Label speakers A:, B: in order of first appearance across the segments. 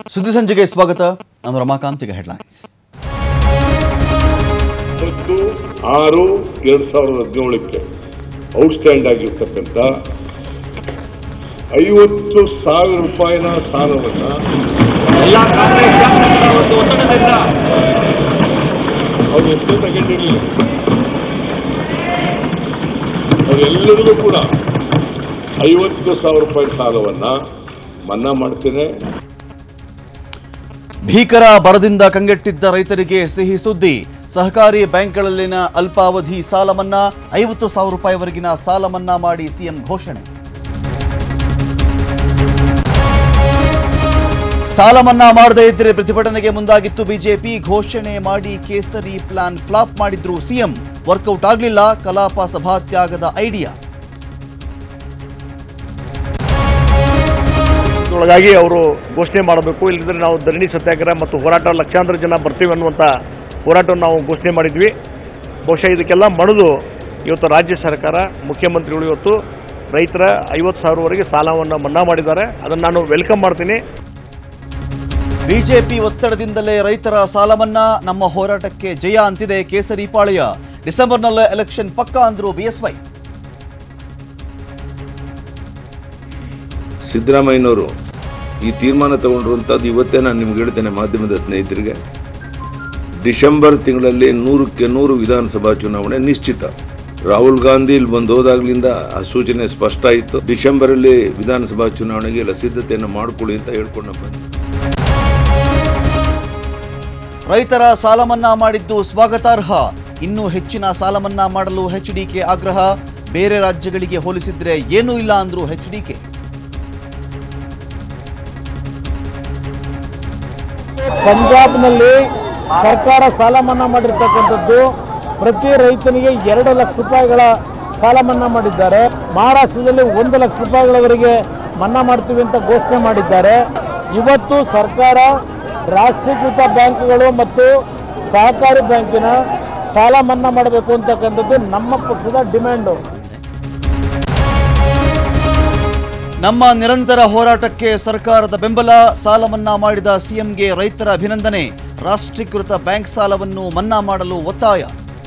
A: ಸುದ್ದಿ ಸಂಜೆಗೆ ಸ್ವಾಗತ ನಾನು ರಮಾಕಾಂತ್ ಈಗ ಹೆಡ್ಲೈನ್ಸ್
B: ಹತ್ತು ಆರು ಎರಡು ಸಾವಿರದ ಹದಿನೇಳಕ್ಕೆ ಔಟ್ಸ್ಟ್ಯಾಂಡ್ ಆಗಿರ್ತಕ್ಕಂಥ ಐವತ್ತು ಸಾವಿರ ರೂಪಾಯಿನ ಸಾಲವನ್ನು
C: ಎಲ್ಲ ಕಾಂಗ್ರೆಸ್ ಶಾಸಕರ ಒಂದು ಒತ್ತಡದಿಂದ
B: ಅವ್ರು ಎಷ್ಟು ತಗೊಂಡಿರಲಿಲ್ಲ ಅವರೆಲ್ಲರಿಗೂ ಕೂಡ ಐವತ್ತು ಸಾವಿರ ರೂಪಾಯಿ ಸಾಲವನ್ನು ಮನ್ನಾ ಮಾಡ್ತೇನೆ
A: ಭೀಕರ ಬರದಿಂದ ಕಂಗೆಟ್ಟಿದ್ದ ರೈತರಿಗೆ ಸಿಹಿ ಸುದ್ದಿ ಸಹಕಾರಿ ಬ್ಯಾಂಕ್ಗಳಲ್ಲಿನ ಅಲ್ಪಾವಧಿ ಸಾಲ ಮನ್ನಾ ಐವತ್ತು ಸಾವಿರ ರೂಪಾಯಿವರೆಗಿನ ಸಾಲ ಮನ್ನಾ ಮಾಡಿ ಸಿಎಂ ಘೋಷಣೆ ಸಾಲ ಮನ್ನಾ ಮಾಡದೇ ಇದ್ದರೆ ಪ್ರತಿಭಟನೆಗೆ ಮುಂದಾಗಿತ್ತು ಬಿಜೆಪಿ ಘೋಷಣೆ ಮಾಡಿ ಕೇಸರಿ ಪ್ಲಾನ್ ಫ್ಲಾಪ್ ಮಾಡಿದ್ರು ಸಿಎಂ ವರ್ಕೌಟ್ ಆಗಲಿಲ್ಲ ಕಲಾಪ ಸಭಾತ್ಯಾಗದ ಐಡಿಯಾ
D: ಒಳಗಾಗಿ ಅವರು ಘೋಷಣೆ ಮಾಡಬೇಕು ಇಲ್ಲದಿದ್ದರೆ ನಾವು ಧರಣಿ ಸತ್ಯಾಗ್ರಹ ಮತ್ತು ಹೋರಾಟ ಲಕ್ಷಾಂತರ ಜನ ಬರ್ತೀವಿ ಅನ್ನುವಂಥ ಹೋರಾಟವನ್ನು ನಾವು ಘೋಷಣೆ ಮಾಡಿದ್ವಿ ಬಹುಶಃ ಇದಕ್ಕೆಲ್ಲ ಮಣಿದು ಇವತ್ತು ರಾಜ್ಯ ಸರ್ಕಾರ ಮುಖ್ಯಮಂತ್ರಿಗಳು ಇವತ್ತು ರೈತರ ಐವತ್ತು ಸಾವಿರವರೆಗೆ ಸಾಲವನ್ನು ಮನ್ನಾ ಮಾಡಿದ್ದಾರೆ ಅದನ್ನು ನಾನು ವೆಲ್ಕಮ್ ಮಾಡ್ತೀನಿ
A: ಬಿಜೆಪಿ ಒತ್ತಡದಿಂದಲೇ ರೈತರ ಸಾಲ ಮನ್ನಾ ನಮ್ಮ ಹೋರಾಟಕ್ಕೆ ಜಯ ಅಂತಿದೆ ಕೇಸರಿ ಪಾಳ್ಯ ಡಿಸೆಂಬರ್ನಲ್ಲೇ ಎಲೆಕ್ಷನ್ ಪಕ್ಕ ಅಂದ್ರು ಬಿಎಸ್ವೈ
E: ಸಿದ್ದರಾಮಯ್ಯನವರು ಈ ತೀರ್ಮಾನ ತಗೊಂಡಿರುವಂಥದ್ದು ಇವತ್ತೇ ನಾನು ನಿಮ್ಗೆ ಹೇಳ್ತೇನೆ ಮಾಧ್ಯಮದ ಸ್ನೇಹಿತರಿಗೆ ಡಿಸೆಂಬರ್ ತಿಂಗಳಲ್ಲಿ ನೂರಕ್ಕೆ ನೂರು ವಿಧಾನಸಭಾ ಚುನಾವಣೆ ನಿಶ್ಚಿತ ರಾಹುಲ್ ಗಾಂಧಿ ಇಲ್ಲಿ ಬಂದು ಹೋದಾಗ್ಲಿಂದ ಆ ಸೂಚನೆ ಸ್ಪಷ್ಟ ಇತ್ತು ಡಿಸೆಂಬರಲ್ಲಿ ವಿಧಾನಸಭಾ ಚುನಾವಣೆಗೆ ಎಲ್ಲ ಸಿದ್ಧತೆಯನ್ನು ಮಾಡಿಕೊಳ್ಳಿ ಅಂತ ಹೇಳ್ಕೊಂಡು ನಾನು ಬಂದೆ
A: ರೈತರ ಸಾಲ ಮನ್ನಾ ಮಾಡಿದ್ದು ಸ್ವಾಗತಾರ್ಹ ಇನ್ನೂ ಹೆಚ್ಚಿನ ಸಾಲ ಮನ್ನಾ ಮಾಡಲು ಎಚ್ಡಿಕೆ ಆಗ್ರಹ ಬೇರೆ ರಾಜ್ಯಗಳಿಗೆ ಹೋಲಿಸಿದ್ರೆ ಏನೂ ಇಲ್ಲ ಅಂದ್ರು ಎಚ್ಡಿಕೆ
F: ಪಂಜಾಬ್ನಲ್ಲಿ ಸರ್ಕಾರ ಸಾಲ ಮನ್ನಾ ಮಾಡಿರ್ತಕ್ಕಂಥದ್ದು ಪ್ರತಿ ರೈತನಿಗೆ ಎರಡು ಲಕ್ಷ ರೂಪಾಯಿಗಳ ಸಾಲ ಮನ್ನಾ ಮಾಡಿದ್ದಾರೆ ಮಹಾರಾಷ್ಟ್ರದಲ್ಲಿ ಒಂದು ಲಕ್ಷ ರೂಪಾಯಿಗಳವರೆಗೆ ಮನ್ನಾ ಮಾಡ್ತೀವಿ ಅಂತ ಘೋಷಣೆ ಮಾಡಿದ್ದಾರೆ ಇವತ್ತು ಸರ್ಕಾರ ರಾಷ್ಟ್ರೀಕೃತ ಬ್ಯಾಂಕ್ಗಳು ಮತ್ತು ಸಹಕಾರಿ ಬ್ಯಾಂಕಿನ ಸಾಲ ಮನ್ನಾ ಮಾಡಬೇಕು ಅಂತಕ್ಕಂಥದ್ದು ನಮ್ಮ ಪಕ್ಷದ ಡಿಮ್ಯಾಂಡು
A: ನಮ್ಮ ನಿರಂತರ ಹೋರಾಟಕ್ಕೆ ಸರ್ಕಾರದ ಬೆಂಬಲ ಸಾಲ ಮನ್ನಾ ಮಾಡಿದ ಸಿಎಂಗೆ ರೈತರ ಅಭಿನಂದನೆ ರಾಷ್ಟ್ರೀಕೃತ ಬ್ಯಾಂಕ್ ಸಾಲವನ್ನು ಮನ್ನಾ ಮಾಡಲು ಒತ್ತಾಯ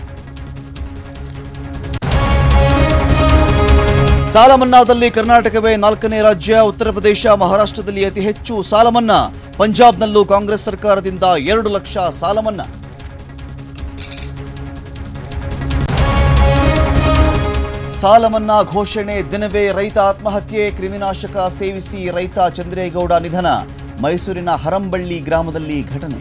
A: ಸಾಲ ಮನ್ನಾದಲ್ಲಿ ಕರ್ನಾಟಕವೇ ನಾಲ್ಕನೇ ರಾಜ್ಯ ಉತ್ತರ ಪ್ರದೇಶ ಮಹಾರಾಷ್ಟ್ರದಲ್ಲಿ ಅತಿ ಹೆಚ್ಚು ಸಾಲ ಮನ್ನಾ ಪಂಜಾಬ್ನಲ್ಲೂ ಕಾಂಗ್ರೆಸ್ ಸರ್ಕಾರದಿಂದ ಎರಡು ಲಕ್ಷ ಸಾಲ ಮನ್ನಾ ಸಾಲ ಮನ್ನಾ ಘೋಷಣೆ ದಿನವೇ ರೈತ ಆತ್ಮಹತ್ಯೆ ಕ್ರಿಮಿನಾಶಕ ಸೇವಿಸಿ ರೈತ ಚಂದ್ರೇಗೌಡ ನಿಧನ ಮೈಸೂರಿನ ಹರಂಬಳ್ಳಿ ಗ್ರಾಮದಲ್ಲಿ ಘಟನೆ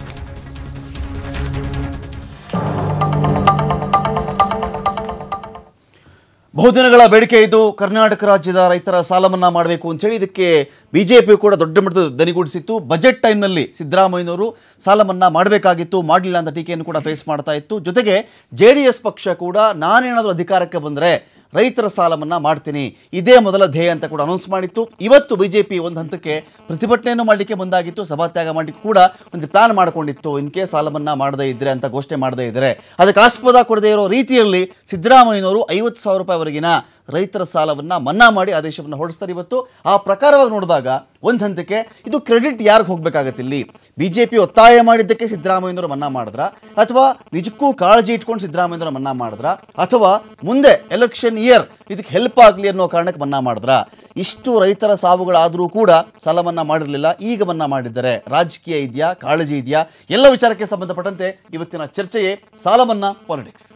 A: ಬಹುದಿನಗಳ ಬೇಡಿಕೆ ಇದು ಕರ್ನಾಟಕ ರಾಜ್ಯದ ರೈತರ ಸಾಲ ಮನ್ನಾ ಮಾಡಬೇಕು ಅಂತ ಹೇಳಿ ಇದಕ್ಕೆ ಬಿಜೆಪಿ ಕೂಡ ದೊಡ್ಡ ಮಟ್ಟದ ದನಿಗೂಡಿಸಿತ್ತು ಬಜೆಟ್ ಟೈಮ್ನಲ್ಲಿ ಸಿದ್ದರಾಮಯ್ಯನವರು ಸಾಲ ಮನ್ನಾ ಮಾಡಬೇಕಾಗಿತ್ತು ಮಾಡಲಿಲ್ಲ ಅಂತ ಟೀಕೆಯನ್ನು ಕೂಡ ಫೇಸ್ ಮಾಡ್ತಾ ಇತ್ತು ಜೊತೆಗೆ ಜೆ ಡಿ ಎಸ್ ಪಕ್ಷ ಕೂಡ ನಾನೇನಾದರೂ ಅಧಿಕಾರಕ್ಕೆ ಬಂದರೆ ರೈತರ ಸಾಲ ಮನ್ನಾ ಮಾಡ್ತೀನಿ ಇದೇ ಮೊದಲ ಧ್ಯೇಯ ಅಂತ ಕೂಡ ಅನೌನ್ಸ್ ಮಾಡಿತ್ತು ಇವತ್ತು ಬಿಜೆಪಿ ಒಂದು ಹಂತಕ್ಕೆ ಪ್ರತಿಭಟನೆಯನ್ನು ಮಾಡಲಿಕ್ಕೆ ಮುಂದಾಗಿತ್ತು ಸಭಾತ್ಯಾಗ ಮಾಡಲಿಕ್ಕೆ ಕೂಡ ಒಂದು ಪ್ಲಾನ್ ಮಾಡಿಕೊಂಡಿತ್ತು ಇನ್ ಕೇಸ್ ಸಾಲ ಮನ್ನಾ ಮಾಡದೇ ಇದ್ರೆ ಅಂತ ಘೋಷಣೆ ಮಾಡದೇ ಇದ್ರೆ ಅದಕ್ಕೆ ಆಸ್ಪದ ಕೊಡದೇ ಇರೋ ರೀತಿಯಲ್ಲಿ ಸಿದ್ದರಾಮಯ್ಯನವರು ಐವತ್ತು ಸಾವಿರ ರೂಪಾಯಿವರೆಗಿನ ರೈತರ ಸಾಲವನ್ನು ಮನ್ನಾ ಮಾಡಿ ಆದೇಶವನ್ನು ಹೊರಡಿಸ್ತಾರೆ ಇವತ್ತು ಆ ಪ್ರಕಾರವಾಗಿ ನೋಡಿದಾಗ ಒಂದು ಹಂತಕ್ಕೆ ಇದು ಕ್ರೆಡಿಟ್ ಯಾರಿಗೆ ಹೋಗ್ಬೇಕಾಗತ್ತೆ ಇಲ್ಲಿ ಬಿಜೆಪಿ ಒತ್ತಾಯ ಮಾಡಿದ್ದಕ್ಕೆ ಸಿದ್ದರಾಮಯ್ಯನವರು ಮನ್ನಾ ಮಾಡಿದ್ರ ಅಥವಾ ನಿಜಕ್ಕೂ ಕಾಳಜಿ ಇಟ್ಕೊಂಡು ಸಿದ್ದರಾಮಯ್ಯನವರು ಮನ್ನಾ ಮಾಡಿದ್ರ ಅಥವಾ ಮುಂದೆ ಎಲೆಕ್ಷನ್ ಇಯರ್ ಇದಕ್ಕೆ ಹೆಲ್ಪ್ ಆಗಲಿ ಅನ್ನೋ ಕಾರಣಕ್ಕೆ ಮನ್ನಾ ಮಾಡಿದ್ರ ಇಷ್ಟು ರೈತರ ಸಾವುಗಳಾದರೂ ಕೂಡ ಸಾಲ ಮನ್ನಾ ಮಾಡಿರಲಿಲ್ಲ ಈಗ ಮನ್ನಾ ಮಾಡಿದ್ದಾರೆ ರಾಜಕೀಯ ಇದೆಯಾ ಕಾಳಜಿ ಇದೆಯಾ ಎಲ್ಲ ವಿಚಾರಕ್ಕೆ ಸಂಬಂಧಪಟ್ಟಂತೆ ಇವತ್ತಿನ ಚರ್ಚೆಯೇ ಸಾಲ ಮನ್ನಾ ಪಾಲಿಟಿಕ್ಸ್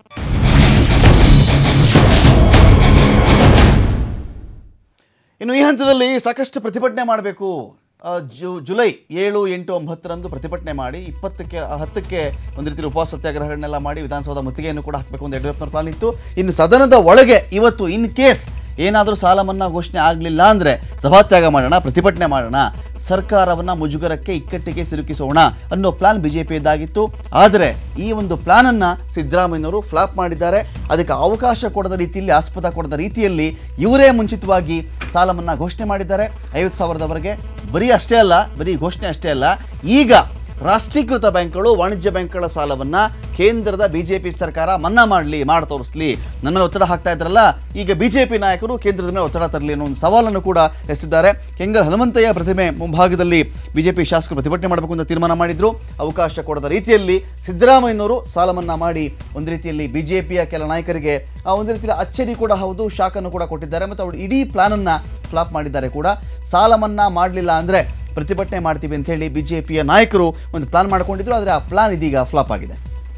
A: ಇನ್ನು ಈ ಹಂತದಲ್ಲಿ ಸಾಕಷ್ಟು ಪ್ರತಿಭಟನೆ ಮಾಡಬೇಕು ಆ, ಜು ಜುಲೈ ಏಳು ಎಂಟು ಒಂಬತ್ತರಂದು ಪ್ರತಿಭಟನೆ ಮಾಡಿ ಇಪ್ಪತ್ತಕ್ಕೆ ಆ, ಹತ್ತಕ್ಕೆ ಒಂದು ರೀತಿ ಉಪವಾಸ ಸತ್ಯಾಗ್ರಹಗಳನ್ನೆಲ್ಲ ಮಾಡಿ ವಿಧಾನಸೌಧ ಮುತ್ತಿಗೆಯನ್ನು ಕೂಡ ಹಾಕಬೇಕು ಅಂತ ಯಡಿಯೂರಪ್ಪನವ್ರ ಪ್ಲಾನ್ ಇತ್ತು ಇನ್ನು ಸದನದ ಒಳಗೆ ಇವತ್ತು ಇನ್ ಕೇಸ್ ಏನಾದರೂ ಸಾಲ ಮನ್ನಾ ಘೋಷಣೆ ಆಗಲಿಲ್ಲ ಅಂದರೆ ಸಭಾತ್ಯಾಗ ಮಾಡೋಣ ಪ್ರತಿಭಟನೆ ಮಾಡೋಣ ಸರ್ಕಾರವನ್ನು ಮುಜುಗರಕ್ಕೆ ಇಕ್ಕಟ್ಟಿಗೆ ಸಿಲುಕಿಸೋಣ ಅನ್ನೋ ಪ್ಲಾನ್ ಬಿ ಜೆ ಪಿಯದ್ದಾಗಿತ್ತು ಆದರೆ ಈ ಒಂದು ಪ್ಲಾನನ್ನು ಸಿದ್ದರಾಮಯ್ಯನವರು ಫ್ಲಾಪ್ ಮಾಡಿದ್ದಾರೆ ಅದಕ್ಕೆ ಅವಕಾಶ ಕೊಡದ ರೀತಿಯಲ್ಲಿ ಆಸ್ಪದ ಕೊಡದ ರೀತಿಯಲ್ಲಿ ಇವರೇ ಮುಂಚಿತವಾಗಿ ಸಾಲ ಮನ್ನಾ ಘೋಷಣೆ ಮಾಡಿದ್ದಾರೆ ಐವತ್ತು ಸಾವಿರದವರೆಗೆ ಬರೀ ಅಷ್ಟೇ ಅಲ್ಲ ಬರೀ ಘೋಷಣೆ ಅಷ್ಟೇ ಅಲ್ಲ ಈಗ ರಾಷ್ಟ್ರೀಕೃತ ಬ್ಯಾಂಕ್ಗಳು ವಾಣಿಜ್ಯ ಬ್ಯಾಂಕ್ಗಳ ಸಾಲವನ್ನ ಕೇಂದ್ರದ ಬಿಜೆಪಿ ಸರ್ಕಾರ ಮನ್ನಾ ಮಾಡಲಿ ಮಾಡಿ ತೋರಿಸ್ಲಿ ನನ್ನ ಮೇಲೆ ಒತ್ತಡ ಹಾಕ್ತಾ ಇದ್ರಲ್ಲ ಈಗ ಬಿಜೆಪಿ ನಾಯಕರು ಕೇಂದ್ರದ ಮೇಲೆ ಒತ್ತಡ ತರಲಿ ಅನ್ನೋ ಒಂದು ಸವಾಲನ್ನು ಕೂಡ ಎಸೆದಿದ್ದಾರೆ ಕೆಂಗಲ್ ಹನುಮಂತಯ್ಯ ಪ್ರತಿಮೆ ಮುಂಭಾಗದಲ್ಲಿ ಬಿಜೆಪಿ ಶಾಸಕರು ಪ್ರತಿಭಟನೆ ಮಾಡಬೇಕು ಅಂತ ತೀರ್ಮಾನ ಮಾಡಿದ್ರು ಅವಕಾಶ ಕೊಡದ ರೀತಿಯಲ್ಲಿ ಸಿದ್ದರಾಮಯ್ಯನವರು ಸಾಲ ಮನ್ನಾ ಮಾಡಿ ಒಂದು ರೀತಿಯಲ್ಲಿ ಬಿಜೆಪಿಯ ಕೆಲ ನಾಯಕರಿಗೆ ಆ ಒಂದು ರೀತಿಯಲ್ಲಿ ಅಚ್ಚರಿ ಕೂಡ ಹೌದು ಶಾಕನ್ನು ಕೂಡ ಕೊಟ್ಟಿದ್ದಾರೆ ಮತ್ತು ಅವರು ಇಡೀ ಪ್ಲಾನ್ ಅನ್ನ ಫ್ಲಾಪ್ ಮಾಡಿದ್ದಾರೆ ಕೂಡ ಸಾಲ ಮನ್ನಾ ಮಾಡಲಿಲ್ಲ ಅಂದ್ರೆ ಪ್ರತಿಭಟನೆ ಮಾಡ್ತೀವಿ ಅಂತ ಹೇಳಿ ಬಿಜೆಪಿಯ ನಾಯಕರು ಒಂದು ಪ್ಲಾನ್ ಮಾಡ್ಕೊಂಡಿದ್ರು ಆದರೆ ಆ ಪ್ಲಾನ್ ಇದೀಗ ಫ್ಲಾಪ್ ಆಗಿದೆ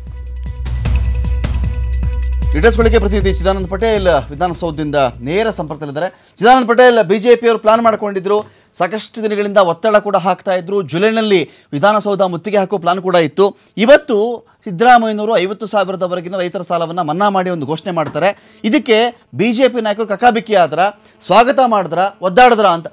A: ಡೀಟೇಲ್ಸ್ ಬೆಳಿಗ್ಗೆ ಪ್ರತಿನಿಧಿ ಚಿದಾನಂದ್ ಪಟೇಲ್ ವಿಧಾನಸೌಧದಿಂದ ನೇರ ಸಂಪರ್ಕದಲ್ಲಿದ್ದಾರೆ ಚಿದಾನಂದ್ ಪಟೇಲ್ ಬಿಜೆಪಿಯವರು ಪ್ಲಾನ್ ಮಾಡ್ಕೊಂಡಿದ್ರು ಸಾಕಷ್ಟು ದಿನಗಳಿಂದ ಒತ್ತಡ ಕೂಡ ಹಾಕ್ತಾ ಇದ್ರು ಜುಲೈನಲ್ಲಿ ವಿಧಾನಸೌಧ ಮುತ್ತಿಗೆ ಹಾಕೋ ಪ್ಲಾನ್ ಕೂಡ ಇತ್ತು ಇವತ್ತು ಸಿದ್ದರಾಮಯ್ಯನವರು ಐವತ್ತು ಸಾವಿರದವರೆಗಿನ ರೈತರ ಸಾಲವನ್ನು ಮನ್ನಾ ಮಾಡಿ ಒಂದು ಘೋಷಣೆ ಮಾಡ್ತಾರೆ ಇದಕ್ಕೆ ಬಿಜೆಪಿ ನಾಯಕರು ಕಕಾಬಿಕ್ಕಿ ಆದ್ರ ಸ್ವಾಗತ ಮಾಡಿದ್ರ ಒದ್ದಾಡಿದ್ರ ಅಂತ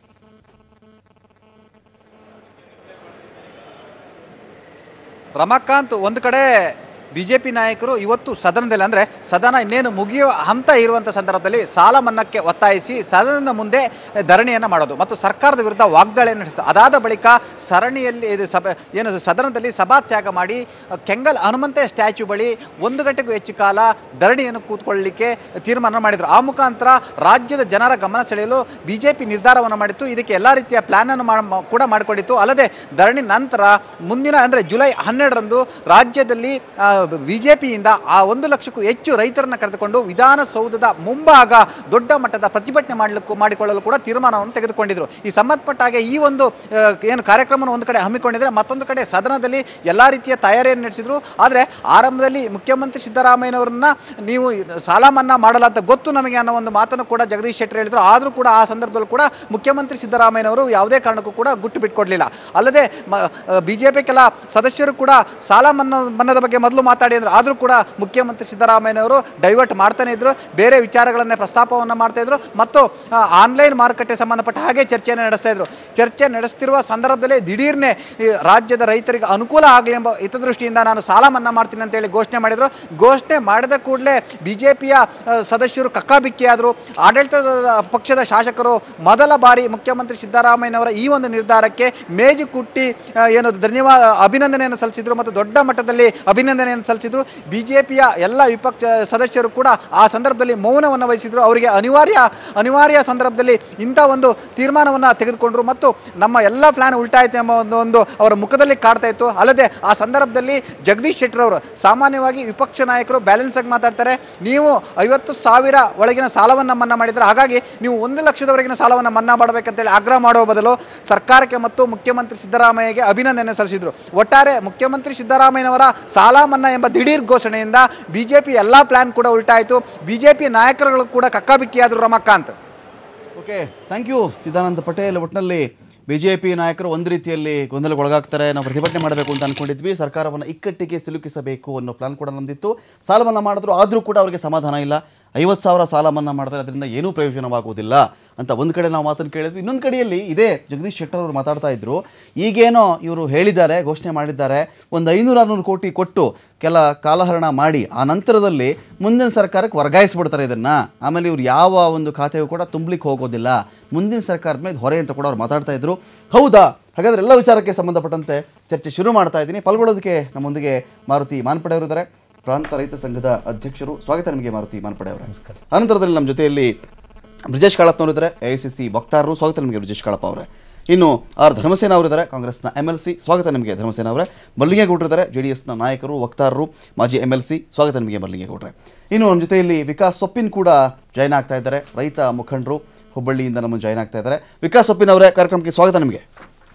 C: ರಮಾಕಾಂತ್ ಒಂದು ಕಡೆ ಬಿಜೆಪಿ ನಾಯಕರು ಇವತ್ತು ಸದನದಲ್ಲಿ ಅಂದ್ರೆ ಸದನ ಇನ್ನೇನು ಮುಗಿಯುವ ಹಂತ ಇರುವಂತ ಸಂದರ್ಭದಲ್ಲಿ ಸಾಲ ಮನ್ನಾಕ್ಕೆ ಒತ್ತಾಯಿಸಿ ಸದನದ ಮುಂದೆ ಧರಣಿಯನ್ನ ಮಾಡೋದು ಮತ್ತು ಸರ್ಕಾರದ ವಿರುದ್ಧ ವಾಗ್ದಾಳಿಯನ್ನು ನಡೆಸಿತು ಅದಾದ ಬಳಿಕ ಸರಣಿಯಲ್ಲಿ ಇದು ಸಭೆ ಏನು ಸದನದಲ್ಲಿ ಸಭಾತ್ಯಾಗ ಮಾಡಿ ಕೆಂಗಲ್ ಹನುಮಂತ ಸ್ಟ್ಯಾಚ್ಯೂ ಬಳಿ ಒಂದು ಗಂಟೆಗೂ ಹೆಚ್ಚು ಕಾಲ ಧರಣಿಯನ್ನು ಕೂತ್ಕೊಳ್ಳಲಿಕ್ಕೆ ತೀರ್ಮಾನ ಮಾಡಿದ್ರು ಆ ಮುಖಾಂತರ ರಾಜ್ಯದ ಜನರ ಗಮನ ಸೆಳೆಯಲು ಬಿಜೆಪಿ ನಿರ್ಧಾರವನ್ನು ಮಾಡಿತ್ತು ಇದಕ್ಕೆ ಎಲ್ಲಾ ರೀತಿಯ ಪ್ಲಾನ್ ಅನ್ನು ಮಾಡ್- ಕೂಡ ಮಾಡಿಕೊಂಡಿತ್ತು ಅಲ್ಲದೆ ಧರಣಿ ನಂತರ ಮುಂದಿನ ಅಂದ್ರೆ ಜುಲೈ ಹನ್ನೆರಡರಂದು ರಾಜ್ಯದಲ್ಲಿ ಬಿಜೆಪಿಯಿಂದ ಆ ಒಂದು ಲಕ್ಷಕ್ಕೂ ಹೆಚ್ಚು ರೈತರನ್ನ ಕರೆದುಕೊಂಡು ವಿಧಾನಸೌಧದ ಮುಂಭಾಗ ದೊಡ್ಡ ಮಟ್ಟದ ಪ್ರತಿಭಟನೆ ಮಾಡಲಿಕ್ಕೂ ಮಾಡಿಕೊಳ್ಳಲು ಕೂಡ ತೀರ್ಮಾನವನ್ನು ತೆಗೆದುಕೊಂಡಿದ್ರು ಈ ಸಂಬಂಧಪಟ್ಟ ಹಾಗೆ ಈ ಒಂದು ಆ, ಏನು ಕಾರ್ಯಕ್ರಮವನ್ನು ಒಂದು ಕಡೆ ಹಮ್ಮಿಕೊಂಡಿದ್ರೆ ಮತ್ತೊಂದು ಕಡೆ ಸದನದಲ್ಲಿ ಎಲ್ಲಾ ರೀತಿಯ ತಯಾರಿಯನ್ನು ನಡೆಸಿದ್ರು ಆದ್ರೆ ಆರಂಭದಲ್ಲಿ ಮುಖ್ಯಮಂತ್ರಿ ಸಿದ್ದರಾಮಯ್ಯನವರನ್ನ ನೀವು ಸಾಲ ಮನ್ನಾ ಮಾಡಲ್ಲ ಅಂತ ಗೊತ್ತು ನಮಗೆ ಅನ್ನೋ ಒಂದು ಮಾತನ್ನು ಕೂಡ ಜಗದೀಶ್ ಶೆಟ್ಟರ್ ಹೇಳಿದ್ರು ಆದ್ರೂ ಕೂಡ ಆ ಸಂದರ್ಭದಲ್ಲಿ ಕೂಡ ಮುಖ್ಯಮಂತ್ರಿ ಸಿದ್ದರಾಮಯ್ಯನವರು ಯಾವುದೇ ಕಾರಣಕ್ಕೂ ಕೂಡ ಗುಟ್ಟು ಬಿಟ್ಕೊಡ್ಲಿಲ್ಲ ಅಲ್ಲದೆ ಬಿಜೆಪಿ ಕೆಲ ಸದಸ್ಯರು ಕೂಡ ಸಾಲ ಮನ್ನಾ ಮನ್ನಾದ ಬಗ್ಗೆ ಮೊದಲು ಮಾತಾಡಿ ಅಂದ್ರು ಆದ್ರೂ ಕೂಡ ಮುಖ್ಯಮಂತ್ರಿ ಸಿದ್ದರಾಮಯ್ಯನವರು ಡೈವರ್ಟ್ ಮಾಡ್ತಾನೆ ಇದ್ರು ಬೇರೆ ವಿಚಾರಗಳನ್ನೇ ಪ್ರಸ್ತಾಪವನ್ನ ಮಾಡ್ತಾ ಇದ್ರು ಮತ್ತು ಆನ್ಲೈನ್ ಮಾರುಕಟ್ಟೆ ಸಂಬಂಧಪಟ್ಟ ಹಾಗೆ ಚರ್ಚೆಯನ್ನು ನಡೆಸ್ತಾ ಇದ್ರು ಚರ್ಚೆ ನಡೆಸ್ತಿರುವ ಸಂದರ್ಭದಲ್ಲಿ ದಿಢೀರ್ನೆ ಈ ರಾಜ್ಯದ ರೈತರಿಗೆ ಅನುಕೂಲ ಆಗಲಿ ಎಂಬ ಹಿತದೃಷ್ಟಿಯಿಂದ ನಾನು ಸಾಲ ಮನ್ನಾ ಮಾಡ್ತೀನಿ ಅಂತ ಹೇಳಿ ಘೋಷಣೆ ಮಾಡಿದ್ರು ಘೋಷಣೆ ಮಾಡಿದ ಕೂಡಲೇ ಬಿಜೆಪಿಯ ಸದಸ್ಯರು ಕಕ್ಕಾಬಿಕ್ಕಿಯಾದರು ಆಡಳಿತ ಪಕ್ಷದ ಶಾಸಕರು ಮೊದಲ ಬಾರಿ ಮುಖ್ಯಮಂತ್ರಿ ಸಿದ್ದರಾಮಯ್ಯನವರ ಈ ಒಂದು ನಿರ್ಧಾರಕ್ಕೆ ಮೇಜು ಕುಟ್ಟಿ ಆ, ಏನು ಧನ್ಯವಾದ ಅಭಿನಂದನೆಯನ್ನು ಸಲ್ಲಿಸಿದ್ರು ಮತ್ತು ದೊಡ್ಡ ಮಟ್ಟದಲ್ಲಿ ಅಭಿನಂದನೆಯನ್ನು ಸಲ್ಲಿಸಿದ್ರು ಬಿಜೆಪಿಯ ಎಲ್ಲ ವಿಪಕ್ಷ ಸದಸ್ಯರು ಕೂಡ ಆ ಸಂದರ್ಭದಲ್ಲಿ ಮೌನವನ್ನು ವಹಿಸಿದ್ರು ಅವರಿಗೆ ಅನಿವಾರ್ಯ ಅನಿವಾರ್ಯ ಸಂದರ್ಭದಲ್ಲಿ ಇಂಥ ಒಂದು ತೀರ್ಮಾನವನ್ನ ತೆಗೆದುಕೊಂಡ್ರು ಮತ್ತು ನಮ್ಮ ಎಲ್ಲ ಪ್ಲಾನ್ ಉಲ್ಟಾಯಿತು ಎಂಬ ಒಂದು ಒಂದು ಅವರ ಮುಖದಲ್ಲಿ ಕಾಡ್ತಾ ಇತ್ತು ಅಲ್ಲದೆ ಆ ಸಂದರ್ಭದಲ್ಲಿ ಜಗದೀಶ್ ಶೆಟ್ಟರ್ ಅವರು ಸಾಮಾನ್ಯವಾಗಿ ವಿಪಕ್ಷ ನಾಯಕರು ಬ್ಯಾಲೆನ್ಸ್ ಆಗಿ ಮಾತಾಡ್ತಾರೆ ನೀವು ಐವತ್ತು ಸಾವಿರ ಒಳಗಿನ ಸಾಲವನ್ನ ಮನ್ನಾ ಮಾಡಿದ್ರೆ ಹಾಗಾಗಿ ನೀವು ಒಂದು ಲಕ್ಷದವರೆಗಿನ ಸಾಲವನ್ನ ಮನ್ನಾ ಮಾಡಬೇಕಂತೇಳಿ ಆಗ್ರಹ ಮಾಡುವ ಬದಲು ಸರ್ಕಾರಕ್ಕೆ ಮತ್ತು ಮುಖ್ಯಮಂತ್ರಿ ಸಿದ್ದರಾಮಯ್ಯಗೆ ಅಭಿನಂದನೆ ಸಲ್ಲಿಸಿದ್ರು ಒಟ್ಟಾರೆ ಮುಖ್ಯಮಂತ್ರಿ ಸಿದ್ದರಾಮಯ್ಯನವರ ಸಾಲ ಮನ್ನಾ ಎಂಬ ದಿಢೀರ್ ಘೋಷಣೆಯಿಂದ ಬಿಜೆಪಿ ಎಲ್ಲಾ ಪ್ಲಾನ್ ಕೂಡ ಉಲ್ಟಾಯಿತು ಬಿಜೆಪಿ ನಾಯಕರುಗಳು ಕೂಡ ಕಕ್ಕಾಬಿಕ್ಕಿಯಾದರು Ramakanth
A: okay thank you Chidananda Patel ಒಟ್ಟಿನಲ್ಲಿ ಬಿ ಜೆ ಪಿ ನಾಯಕರು ಒಂದು ರೀತಿಯಲ್ಲಿ ಗೊಂದಲಗೊಳಗಾಗ್ತಾರೆ ನಾವು ಪ್ರತಿಭಟನೆ ಮಾಡಬೇಕು ಅಂತ ಅಂದ್ಕೊಂಡಿದ್ವಿ ಸರ್ಕಾರವನ್ನು ಇಕ್ಕಟ್ಟಿಗೆ ಸಿಲುಕಿಸಬೇಕು ಅನ್ನೋ ಪ್ಲಾನ್ ಕೂಡ ನಮ್ದಿತ್ತು ಸಾಲ ಮನ್ನಾ ಮಾಡಿದ್ರು ಆದರೂ ಕೂಡ ಅವರಿಗೆ ಸಮಾಧಾನ ಇಲ್ಲ ಐವತ್ತು ಸಾವಿರ ಸಾಲ ಮನ್ನಾ ಮಾಡಿದ್ರೆ ಅದರಿಂದ ಏನೂ ಪ್ರಯೋಜನವಾಗುವುದಿಲ್ಲ ಅಂತ ಒಂದು ಕಡೆ ನಾವು ಮಾತನ್ನು ಕೇಳಿದ್ವಿ ಇನ್ನೊಂದು ಕಡೆಯಲ್ಲಿ ಇದೇ ಜಗದೀಶ್ ಶೆಟ್ಟರ್ ಅವರು ಮಾತಾಡ್ತಾ ಇದ್ರು ಈಗೇನೋ ಇವರು ಹೇಳಿದ್ದಾರೆ ಘೋಷಣೆ ಮಾಡಿದ್ದಾರೆ ಒಂದು ಐನೂರು ಆರುನೂರು ಕೋಟಿ ಕೊಟ್ಟು ಕೆಲ ಕಾಲಹರಣ ಮಾಡಿ ಆ ನಂತರದಲ್ಲಿ ಮುಂದಿನ ಸರ್ಕಾರಕ್ಕೆ ವರ್ಗಾಯಿಸ್ಬಿಡ್ತಾರೆ ಇದನ್ನು ಆಮೇಲೆ ಇವ್ರು ಯಾವ ಒಂದು ಖಾತೆಯೂ ಕೂಡ ತುಂಬಲಿಕ್ಕೆ ಹೋಗೋದಿಲ್ಲ ಮುಂದಿನ ಸರ್ಕಾರದ ಮೇಲೆ ಇದು ಹೊರೆ ಅಂತ ಕೂಡ ಅವ್ರು ಮಾತಾಡ್ತಾ ಇದ್ರು ಹೌದಾ ಹಾಗಾದ್ರೆ ಎಲ್ಲ ವಿಚಾರಕ್ಕೆ ಸಂಬಂಧಪಟ್ಟಂತೆ ಚರ್ಚೆ ಶುರು ಮಾಡ್ತಾ ಇದ್ದೀನಿ ಪಾಲ್ಗೊಳ್ಳೋದಕ್ಕೆ ನಮ್ಮೊಂದಿಗೆ ಮಾರುತಿ ಮಾನ್ಪಡೆ ಅವರು ಇದ್ದಾರೆ ಪ್ರಾಂತ ರೈತ ಸಂಘದ ಅಧ್ಯಕ್ಷರು ಸ್ವಾಗತ ನಿಮಗೆ ಮಾರುತಿ ಮಾನ್ಪಡೆ ಅವರ ನಮಸ್ಕಾರ ಅನಂತರದಲ್ಲಿ ನಮ್ಮ ಜೊತೆಯಲ್ಲಿ ಬ್ರಿಜೇಶ್ ಕಾಳಪ್ಪನವರು ಇದ್ದಾರೆ ಎ ಐ ಸಿ ಸಿ ವಕ್ತಾರರು ಸ್ವಾಗತ ನಿಮಗೆ ಬ್ರಿಜೇಶ್ ಕಾಳಪ್ಪ ಅವರೇ ಇನ್ನು ಆರ್ ಧರ್ಮಸೇನ ಅವರಿದ್ದಾರೆ ಕಾಂಗ್ರೆಸ್ನ ಎಮ್ ಎಲ್ ಸಿ ಸ್ವಾಗತ ನಿಮಗೆ ಧರ್ಮಸೇನ ಅವರೇ ಮಲ್ಲಿಂಗೇಗೌಡರಿದ್ದಾರೆ ಜೆ ಡಿ ಎಸ್ನ ನಾಯಕರು ವಕ್ತಾರರು ಮಾಜಿ ಎಮ್ ಎಲ್ ಸಿ ಸ್ವಾಗತ ನಿಮಗೆ ಮಲ್ಲಿಂಗೇಗೌಡ್ರೆ ಇನ್ನು ನಮ್ಮ ಜೊತೆಯಲ್ಲಿ ವಿಕಾಸ್ ಸೊಪ್ಪಿನ್ ಕೂಡ ಜಾಯ್ನ್ ಆಗ್ತಾ ಇದ್ದಾರೆ ರೈತ ಮುಖಂಡರು ಹುಬ್ಬಳ್ಳಿಯಿಂದ ನಮ್ಮ ಜಾಯ್ನ್ ಆಗ್ತಾ ಇದ್ದಾರೆ ವಿಕಾಸ್ ಸೊಪ್ಪಿನ್ ಅವರೇ ಕಾರ್ಯಕ್ರಮಕ್ಕೆ ಸ್ವಾಗತ ನಿಮಗೆ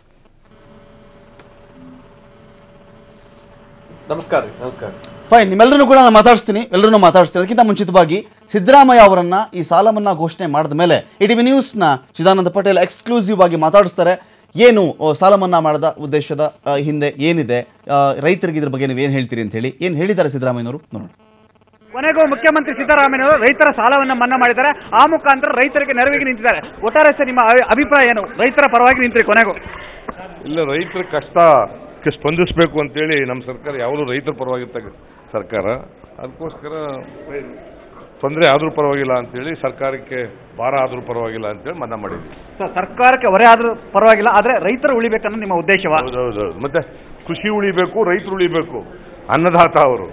G: ನಮಸ್ಕಾರ ರೀ ನಮಸ್ಕಾರ
A: ಫೈನ್ ನಿಮ್ಮೆಲ್ಲರೂ ಕೂಡ ನಾನು ಮಾತಾಡಿಸ್ತೀನಿ ಎಲ್ಲರೂ ಮಾತಾಡಿಸ್ತೀನಿ ಅದಕ್ಕಿಂತ ಮುಂಚಿತವಾಗಿ ಸಿದ್ದರಾಮಯ್ಯ ಅವರನ್ನ ಈ ಸಾಲ ಮನ್ನಾ ಘೋಷಣೆ ಮಾಡಿದ ಮೇಲೆ ಇ ಟಿ ವಿ ನ್ಯೂಸ್ನ ಚಿದಾನಂದ ಪಟೇಲ್ ಎಕ್ಸ್ಕ್ಲೂಸಿವ್ ಆಗಿ ಮಾತಾಡಿಸ್ತಾರೆ ಏನು ಓ, ಸಾಲ ಮನ್ನಾ ಮಾಡದ ಉದ್ದೇಶದ ಆ, ಹಿಂದೆ ಏನಿದೆ ಆ, ರೈತರಿಗೆ ಇದ್ರ ಬಗ್ಗೆ ನೀವು ಏನು ಹೇಳ್ತೀರಿ ಅಂತ ಹೇಳಿ ಏನು ಹೇಳಿದ್ದಾರೆ ಸಿದ್ದರಾಮಯ್ಯನವರು ನೋಡೋಣ
C: ಕೊನೆಗೂ ಮುಖ್ಯಮಂತ್ರಿ ಸಿದ್ದರಾಮಯ್ಯನವರು ರೈತರ ಸಾಲವನ್ನ ಮನ್ನಾ ಮಾಡಿದ್ದಾರೆ ಆ ಮುಖಾಂತರ ರೈತರಿಗೆ ನೆರವಿಗೆ ನಿಂತಿದ್ದಾರೆ ಒಟ್ಟಾರೆ ಸರ್ ನಿಮ್ಮ ಅಭಿ- ಅಭಿಪ್ರಾಯ ಏನು ರೈತರ ಪರವಾಗಿ ನಿಂತ್ರಿ ಕೊನೆಗೂ
B: ಇಲ್ಲ ರೈತರ ಕಷ್ಟಕ್ಕೆ ಸ್ಪಂದಿಸಬೇಕು ಅಂತೇಳಿ ನಮ್ಮ ಸರ್ಕಾರ ಯಾವುದು ರೈತರ ಪರವಾಗಿರ್ತಕ್ಕ ಸರ್ಕಾರ ಅದಕ್ಕೋಸ್ಕರ ತೊಂದರೆ ಆದರೂ ಪರವಾಗಿಲ್ಲ ಅಂತೇಳಿ ಸರ್ಕಾರಕ್ಕೆ ಭಾರ ಆದರೂ ಪರವಾಗಿಲ್ಲ ಅಂತೇಳಿ ಮನ್ನಾ ಮಾಡಿದ್ವಿ
C: ಸರ್, ಸರ್ಕಾರಕ್ಕೆ ಹೊರೆ ಆದ್ರೂ ಪರವಾಗಿಲ್ಲ ಆದ್ರೆ ರೈತರು ಉಳಿಬೇಕನ್ನೋ ನಿಮ್ಮ ಉದ್ದೇಶವ
B: ಹೌದೌದು ಮತ್ತೆ ಕೃಷಿ ಉಳಿಬೇಕು ರೈತರು ಉಳಿಬೇಕು ಅನ್ನದಾತ ಅವರು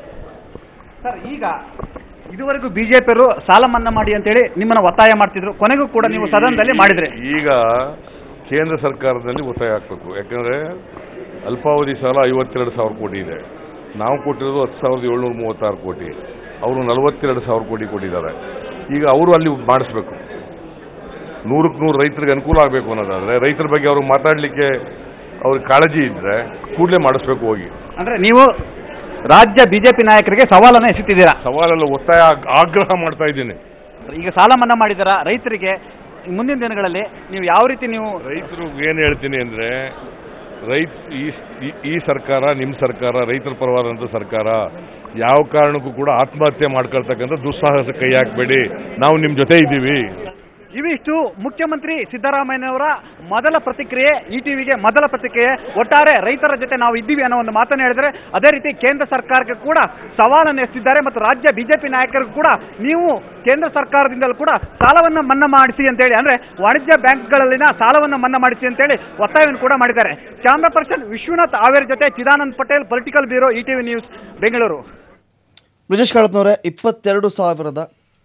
C: ಸರ್ ಈಗ ಇದುವರೆಗೂ ಬಿಜೆಪಿಯವರು ಸಾಲ ಮನ್ನಾ ಮಾಡಿ ಅಂತೇಳಿ ನಿಮ್ಮನ್ನ ಒತ್ತಾಯ ಮಾಡ್ತಿದ್ರು ಕೊನೆಗೂ ಕೂಡ ನೀವು ಸದನದಲ್ಲಿ ಮಾಡಿದ್ರಿ
B: ಈಗ ಕೇಂದ್ರ ಸರ್ಕಾರದಲ್ಲಿ ಒತ್ತಾಯ ಹಾಕಬೇಕು ಯಾಕಂದ್ರೆ ಅಲ್ಪಾವಧಿ ಸಾಲ ಐವತ್ತೆರಡು ಸಾವಿರ ಕೋಟಿ ಇದೆ ನಾವು ಕೊಟ್ಟಿರೋದು ಹತ್ತು ಸಾವಿರದ ಏಳ್ನೂರ ಮೂವತ್ತಾರು ಕೋಟಿ ಅವರು ನಲವತ್ತೆರಡು ಸಾವಿರ ಕೋಟಿ ಕೊಟ್ಟಿದ್ದಾರೆ ಈಗ ಅವರು ಅಲ್ಲಿ ಮಾಡಿಸ್ಬೇಕು ನೂರಕ್ಕೆ ನೂರು ರೈತರಿಗೆ ಅನುಕೂಲ ಆಗಬೇಕು ಅನ್ನೋದಾದ್ರೆ ರೈತರ ಬಗ್ಗೆ ಅವರು ಮಾತಾಡಲಿಕ್ಕೆ ಅವ್ರಿಗೆ ಕಾಳಜಿ ಇದ್ರೆ ಕೂಡಲೇ ಮಾಡಿಸ್ಬೇಕು ಹೋಗಿ
C: ಅಂದ್ರೆ ನೀವು ರಾಜ್ಯ ಬಿಜೆಪಿ ನಾಯಕರಿಗೆ ಸವಾಲನ್ನ ಎಸೆತಿದ್ದೀರಾ
B: ಸವಾಲೆಲ್ಲ ಒತ್ತಾಯ ಆಗ್- ಆಗ್ರಹ ಮಾಡ್ತಾ ಇದ್ದೀನಿ
C: ಈಗ ಸಾಲ ಮನ್ನಾ ಮಾಡಿದಾರ ರೈತರಿಗೆ ಮುಂದಿನ ದಿನಗಳಲ್ಲಿ ನೀವು ಯಾವ ರೀತಿ ನೀವು
B: ರೈತರು ಏನು ಹೇಳ್ತೀನಿ ಅಂದ್ರೆ ರೈತ ಈ ಈ- ಈ ಸರ್ಕಾರ ನಿಮ್ಮ ಸರ್ಕಾರ ರೈತರ ಪರವಾದಂಥ ಸರ್ಕಾರ ಯಾವ ಕಾರಣಕ್ಕೂ ಕೂಡ ಆತ್ಮಹತ್ಯೆ ಮಾಡ್ಕೊಳ್ತಕ್ಕಂಥ ದುಸ್ಸಾಹಸ ಕೈ ಹಾಕಬೇಡಿ ನಾವು ನಿಮ್ಮ ಜೊತೆ ಇದ್ದೀವಿ
C: ಇವಿಷ್ಟು ಮುಖ್ಯಮಂತ್ರಿ ಸಿದ್ದರಾಮಯ್ಯನವರ ಮೊದಲ ಪ್ರತಿಕ್ರಿಯೆ ಇ ಟಿವಿಗೆ ಮೊದಲ ಪ್ರತಿಕ್ರಿಯೆ ಒಟ್ಟಾರೆ ರೈತರ ಜೊತೆ ನಾವು ಇದ್ದೀವಿ ಅನ್ನೋ ಒಂದು ಮಾತನ್ನು ಹೇಳಿದ್ರೆ ಅದೇ ರೀತಿ ಕೇಂದ್ರ ಸರ್ಕಾರಕ್ಕೆ ಕೂಡ ಸವಾಲನ್ನು ಎಸೆದಿದ್ದಾರೆ ಮತ್ತು ರಾಜ್ಯ ಬಿಜೆಪಿ ನಾಯಕರಿಗೂ ಕೂಡ ನೀವು ಕೇಂದ್ರ ಸರ್ಕಾರದಿಂದಲೂ ಕೂಡ ಸಾಲವನ್ನು ಮನ್ನಾ ಮಾಡಿಸಿ ಅಂತೇಳಿ ಅಂದ್ರೆ ವಾಣಿಜ್ಯ ಬ್ಯಾಂಕ್ಗಳಲ್ಲಿನ ಸಾಲವನ್ನು ಮನ್ನಾ ಮಾಡಿಸಿ ಅಂತೇಳಿ ಒತ್ತಾಯವನ್ನು ಕೂಡ ಮಾಡಿದ್ದಾರೆ ಕ್ಯಾಮ್ರಾ ಪರ್ಸನ್ ವಿಶ್ವನಾಥ್ ಆವೇರ್ ಜೊತೆ Chidanand Patel political bureau E TV news Bengaluru
A: Brijesh ಕಾಳಪ್ನವರೇ ಇಪ್ಪತ್ತೆರಡು ಸಾವಿರದ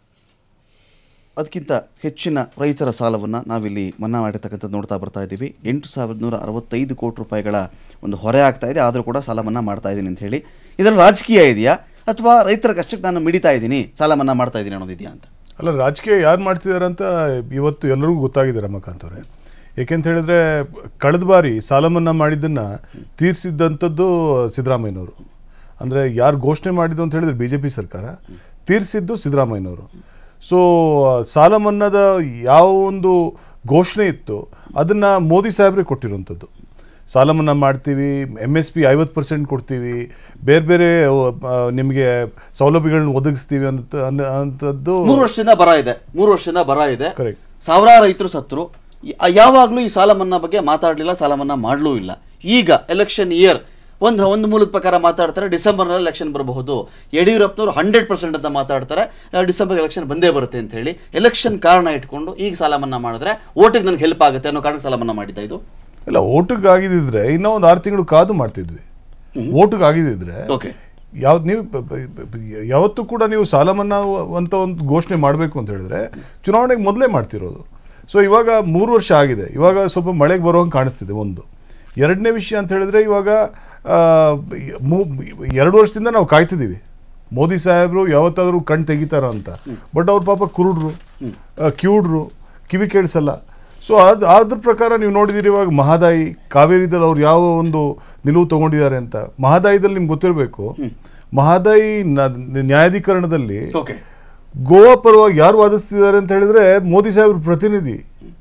A: ಅದಕ್ಕಿಂತ ಹೆಚ್ಚಿನ ರೈತರ ಸಾಲವನ್ನು ನಾವಿಲ್ಲಿ ಮನ್ನಾ ಮಾಡಿರ್ತಕ್ಕಂಥದ್ದು ನೋಡ್ತಾ ಬರ್ತಾ ಇದ್ದೀವಿ ಎಂಟು ಸಾವಿರದ ನೂರ ಅರವತ್ತೈದು ಕೋಟಿ ರೂಪಾಯಿಗಳ ಒಂದು ಹೊರೆ ಆಗ್ತಾ ಇದೆ ಆದರೂ ಕೂಡ ಸಾಲ ಮನ್ನಾ ಮಾಡ್ತಾ ಇದ್ದೀನಿ ಅಂತ ಹೇಳಿ ಇದರಲ್ಲಿ ರಾಜಕೀಯ ಇದೆಯಾ ಅಥವಾ ರೈತರ ಕಷ್ಟಕ್ಕೆ ನಾನು ಮಿಡಿತಾ ಇದ್ದೀನಿ ಸಾಲ ಮನ್ನಾ ಮಾಡ್ತಾ ಇದ್ದೀನಿ ಅನ್ನೋದಿದೆಯಾ ಅಂತ
G: ಅಲ್ಲ ರಾಜಕೀಯ ಯಾರು ಮಾಡ್ತಿದ್ದಾರೆ ಅಂತ ಇವತ್ತು ಎಲ್ಲರಿಗೂ ಗೊತ್ತಾಗಿದೆ ರಮಕಾಂತ್ ಅವರೇ ಏಕೆಂತ ಹೇಳಿದ್ರೆ ಕಳೆದ ಬಾರಿ ಸಾಲ ಮನ್ನಾ ಮಾಡಿದ್ದನ್ನು ತೀರಿಸಿದ್ದಂಥದ್ದು ಸಿದ್ದರಾಮಯ್ಯನವರು ಅಂದರೆ ಯಾರು ಘೋಷಣೆ ಮಾಡಿದ್ದು ಅಂತ ಹೇಳಿದ್ರೆ ಬಿ ಜೆ ಪಿ ಸರ್ಕಾರ ತೀರಿಸಿದ್ದು ಸಿದ್ದರಾಮಯ್ಯನವರು ಸೊ ಸಾಲ ಮನ್ನಾದ ಯಾವ ಒಂದು ಘೋಷಣೆ ಇತ್ತು ಅದನ್ನು ಮೋದಿ ಸಾಹೇಬ್ರೆ ಕೊಟ್ಟಿರುವಂಥದ್ದು ಸಾಲ ಮನ್ನಾ ಮಾಡ್ತೀವಿ ಎಮ್ ಎಸ್ ಪಿ ಐವತ್ತು ಪರ್ಸೆಂಟ್ ಕೊಡ್ತೀವಿ ಬೇರೆ ಬೇರೆ ಆ, ನಿಮಗೆ ಸೌಲಭ್ಯಗಳನ್ನ ಒದಗಿಸ್ತೀವಿ ಅಂತ ಅನ್ನೋ- ಅಂಥದ್ದು
A: ಮೂರು ವರ್ಷದಿಂದ ಬರ ಇದೆ ಮೂರು ವರ್ಷದಿಂದ ಬರ ಇದೆ
G: Correct.
A: ಸಾವಿರಾರು ರೈತರು ಸತ್ರು ಯ- ಯಾವಾಗಲೂ ಈ ಸಾಲ ಮನ್ನಾ ಬಗ್ಗೆ ಮಾತಾಡಲಿಲ್ಲ ಸಾಲ ಮನ್ನಾ ಮಾಡಲೂ ಇಲ್ಲ ಈಗ ಎಲೆಕ್ಷನ್ ಇಯರ್ ಒಂದು ಒಂದು ಮೂಲದ ಪ್ರಕಾರ ಮಾತಾಡ್ತಾರೆ ಡಿಸೆಂಬರ್ನಲ್ಲಿ ಎಲೆಕ್ಷನ್ ಬರಬಹುದು ಯಡಿಯೂರಪ್ಪನವರು ಹಂಡ್ರೆಡ್ ಪರ್ಸೆಂಟ್ ಅಂತ ಮಾತಾಡ್ತಾರೆ ಆ, ಡಿಸೆಂಬರ್ ಎಲೆಕ್ಷನ್ ಬಂದೇ ಬರುತ್ತೆ ಅಂತ ಹೇಳಿ ಎಲೆಕ್ಷನ್ ಕಾರಣ ಇಟ್ಕೊಂಡು ಈಗ ಸಾಲ ಮನ್ನಾ ಮಾಡಿದ್ರೆ ಓಟಿಗೆ ನನಗೆ ಹೆಲ್ಪ್ ಆಗುತ್ತೆ ಅನ್ನೋ ಕಾರಣಕ್ಕೆ ಸಾಲ ಮನ್ನಾ ಮಾಡಿದ್ದ ಇದು
G: ಇಲ್ಲ ಓಟಿಗೆ ಆಗಿದ್ದಿದ್ರೆ ಇನ್ನೂ ಒಂದು ಆರು ತಿಂಗಳು ಕಾದು ಮಾಡ್ತಿದ್ವಿ ಓಟಿಗೆ ಆಗಿದ್ದಿದ್ರೆ
A: ಓಕೆ
G: ಯಾವ್ದು ನೀವು ಬ- ಬ- ಬ- ಯಾವತ್ತೂ ಕೂಡ ನೀವು ಸಾಲ ಮನ್ನಾ ಅಂತ ಒಂದು ಘೋಷಣೆ ಮಾಡಬೇಕು ಅಂತ ಹೇಳಿದ್ರೆ ಚುನಾವಣೆಗೆ ಮೊದಲೇ ಮಾಡ್ತಿರೋದು ಸೊ ಇವಾಗ ಮೂರು ವರ್ಷ ಆಗಿದೆ ಇವಾಗ ಸ್ವಲ್ಪ ಮಳೆಗೆ ಬರುವಂಗೆ ಕಾಣಿಸ್ತಿದೆ ಒಂದು ಎರಡನೇ ವಿಷಯ ಅಂತ ಹೇಳಿದ್ರೆ ಇವಾಗ ಆ, ಮೂ- ಎರಡು ವರ್ಷದಿಂದ ನಾವು ಕಾಯ್ತಿದ್ದೀವಿ ಮೋದಿ ಸಾಹೇಬರು ಯಾವತ್ತಾದರೂ ಕಣ್ ತೆಗಿತಾರ ಅಂತ ಬಟ್ ಅವ್ರ ಪಾಪ ಕುರುಡ್ರು ಆ, ಕಿವುಡ್ರು ಕಿವಿ ಕೇಳಿಸಲ್ಲ ಸೊ ಅದು ಅದ್ರ ಪ್ರಕಾರ ನೀವು ನೋಡಿದಿರಿ ಇವಾಗ ಮಹದಾಯಿ ಕಾವೇರಿದಲ್ಲಿ ಅವ್ರು ಯಾವ ಒಂದು ನಿಲುವು ತಗೊಂಡಿದ್ದಾರೆ ಅಂತ ಮಹದಾಯಿದಲ್ಲಿ ನಿಮ್ಗೆ ಗೊತ್ತಿರಬೇಕು ಮಹದಾಯಿ ನ- ನ್ಯಾಯಾಧೀಕರಣದಲ್ಲಿ
A: ಓಕೆ
G: ಗೋವಾ ಪರವಾಗಿ ಯಾರು ವಾದಿಸ್ತಿದ್ದಾರೆ ಅಂತ ಹೇಳಿದ್ರೆ ಮೋದಿ ಸಾಹೇಬ್ರ ಪ್ರತಿನಿಧಿ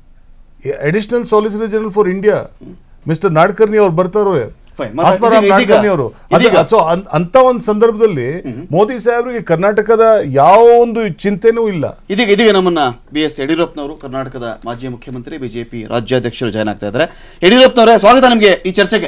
G: additional solicitor general for India mister Nadkarni ಅವ್ರು ಬರ್ತಾರೆ
A: Fine. ಮತ್ತೆ
G: ಆತ್ಮಾರಾಮ್
A: ಇದೀಗ-
G: ನಾಡ್ಕರ್ನಿ ಅವರು
A: ಇದೀಗ-
G: ಸೊ ಅಂತ ಒಂದು ಸಂದರ್ಭದಲ್ಲಿ ಮೋದಿ ಸಾಹೇಬ್ರಿಗೆ ಕರ್ನಾಟಕದ ಯಾವ ಒಂದು ಚಿಂತೆನೂ ಇಲ್ಲ
A: ಇದೀಗ ಇದೀಗ ನಮ್ಮನ್ನ ಬಿ ಎಸ್ ಯಡಿಯೂರಪ್ಪನವರು ಕರ್ನಾಟಕದ ಮಾಜಿ ಮುಖ್ಯಮಂತ್ರಿ ಬಿಜೆಪಿ ರಾಜ್ಯಾಧ್ಯಕ್ಷರು ಜಾಯ್ನ್ ಆಗ್ತಾ ಇದ್ದಾರೆ ಯಡಿಯೂರಪ್ಪನವರೇ ಸ್ವಾಗತ ನಿಮಗೆ ಈ ಚರ್ಚೆಗೆ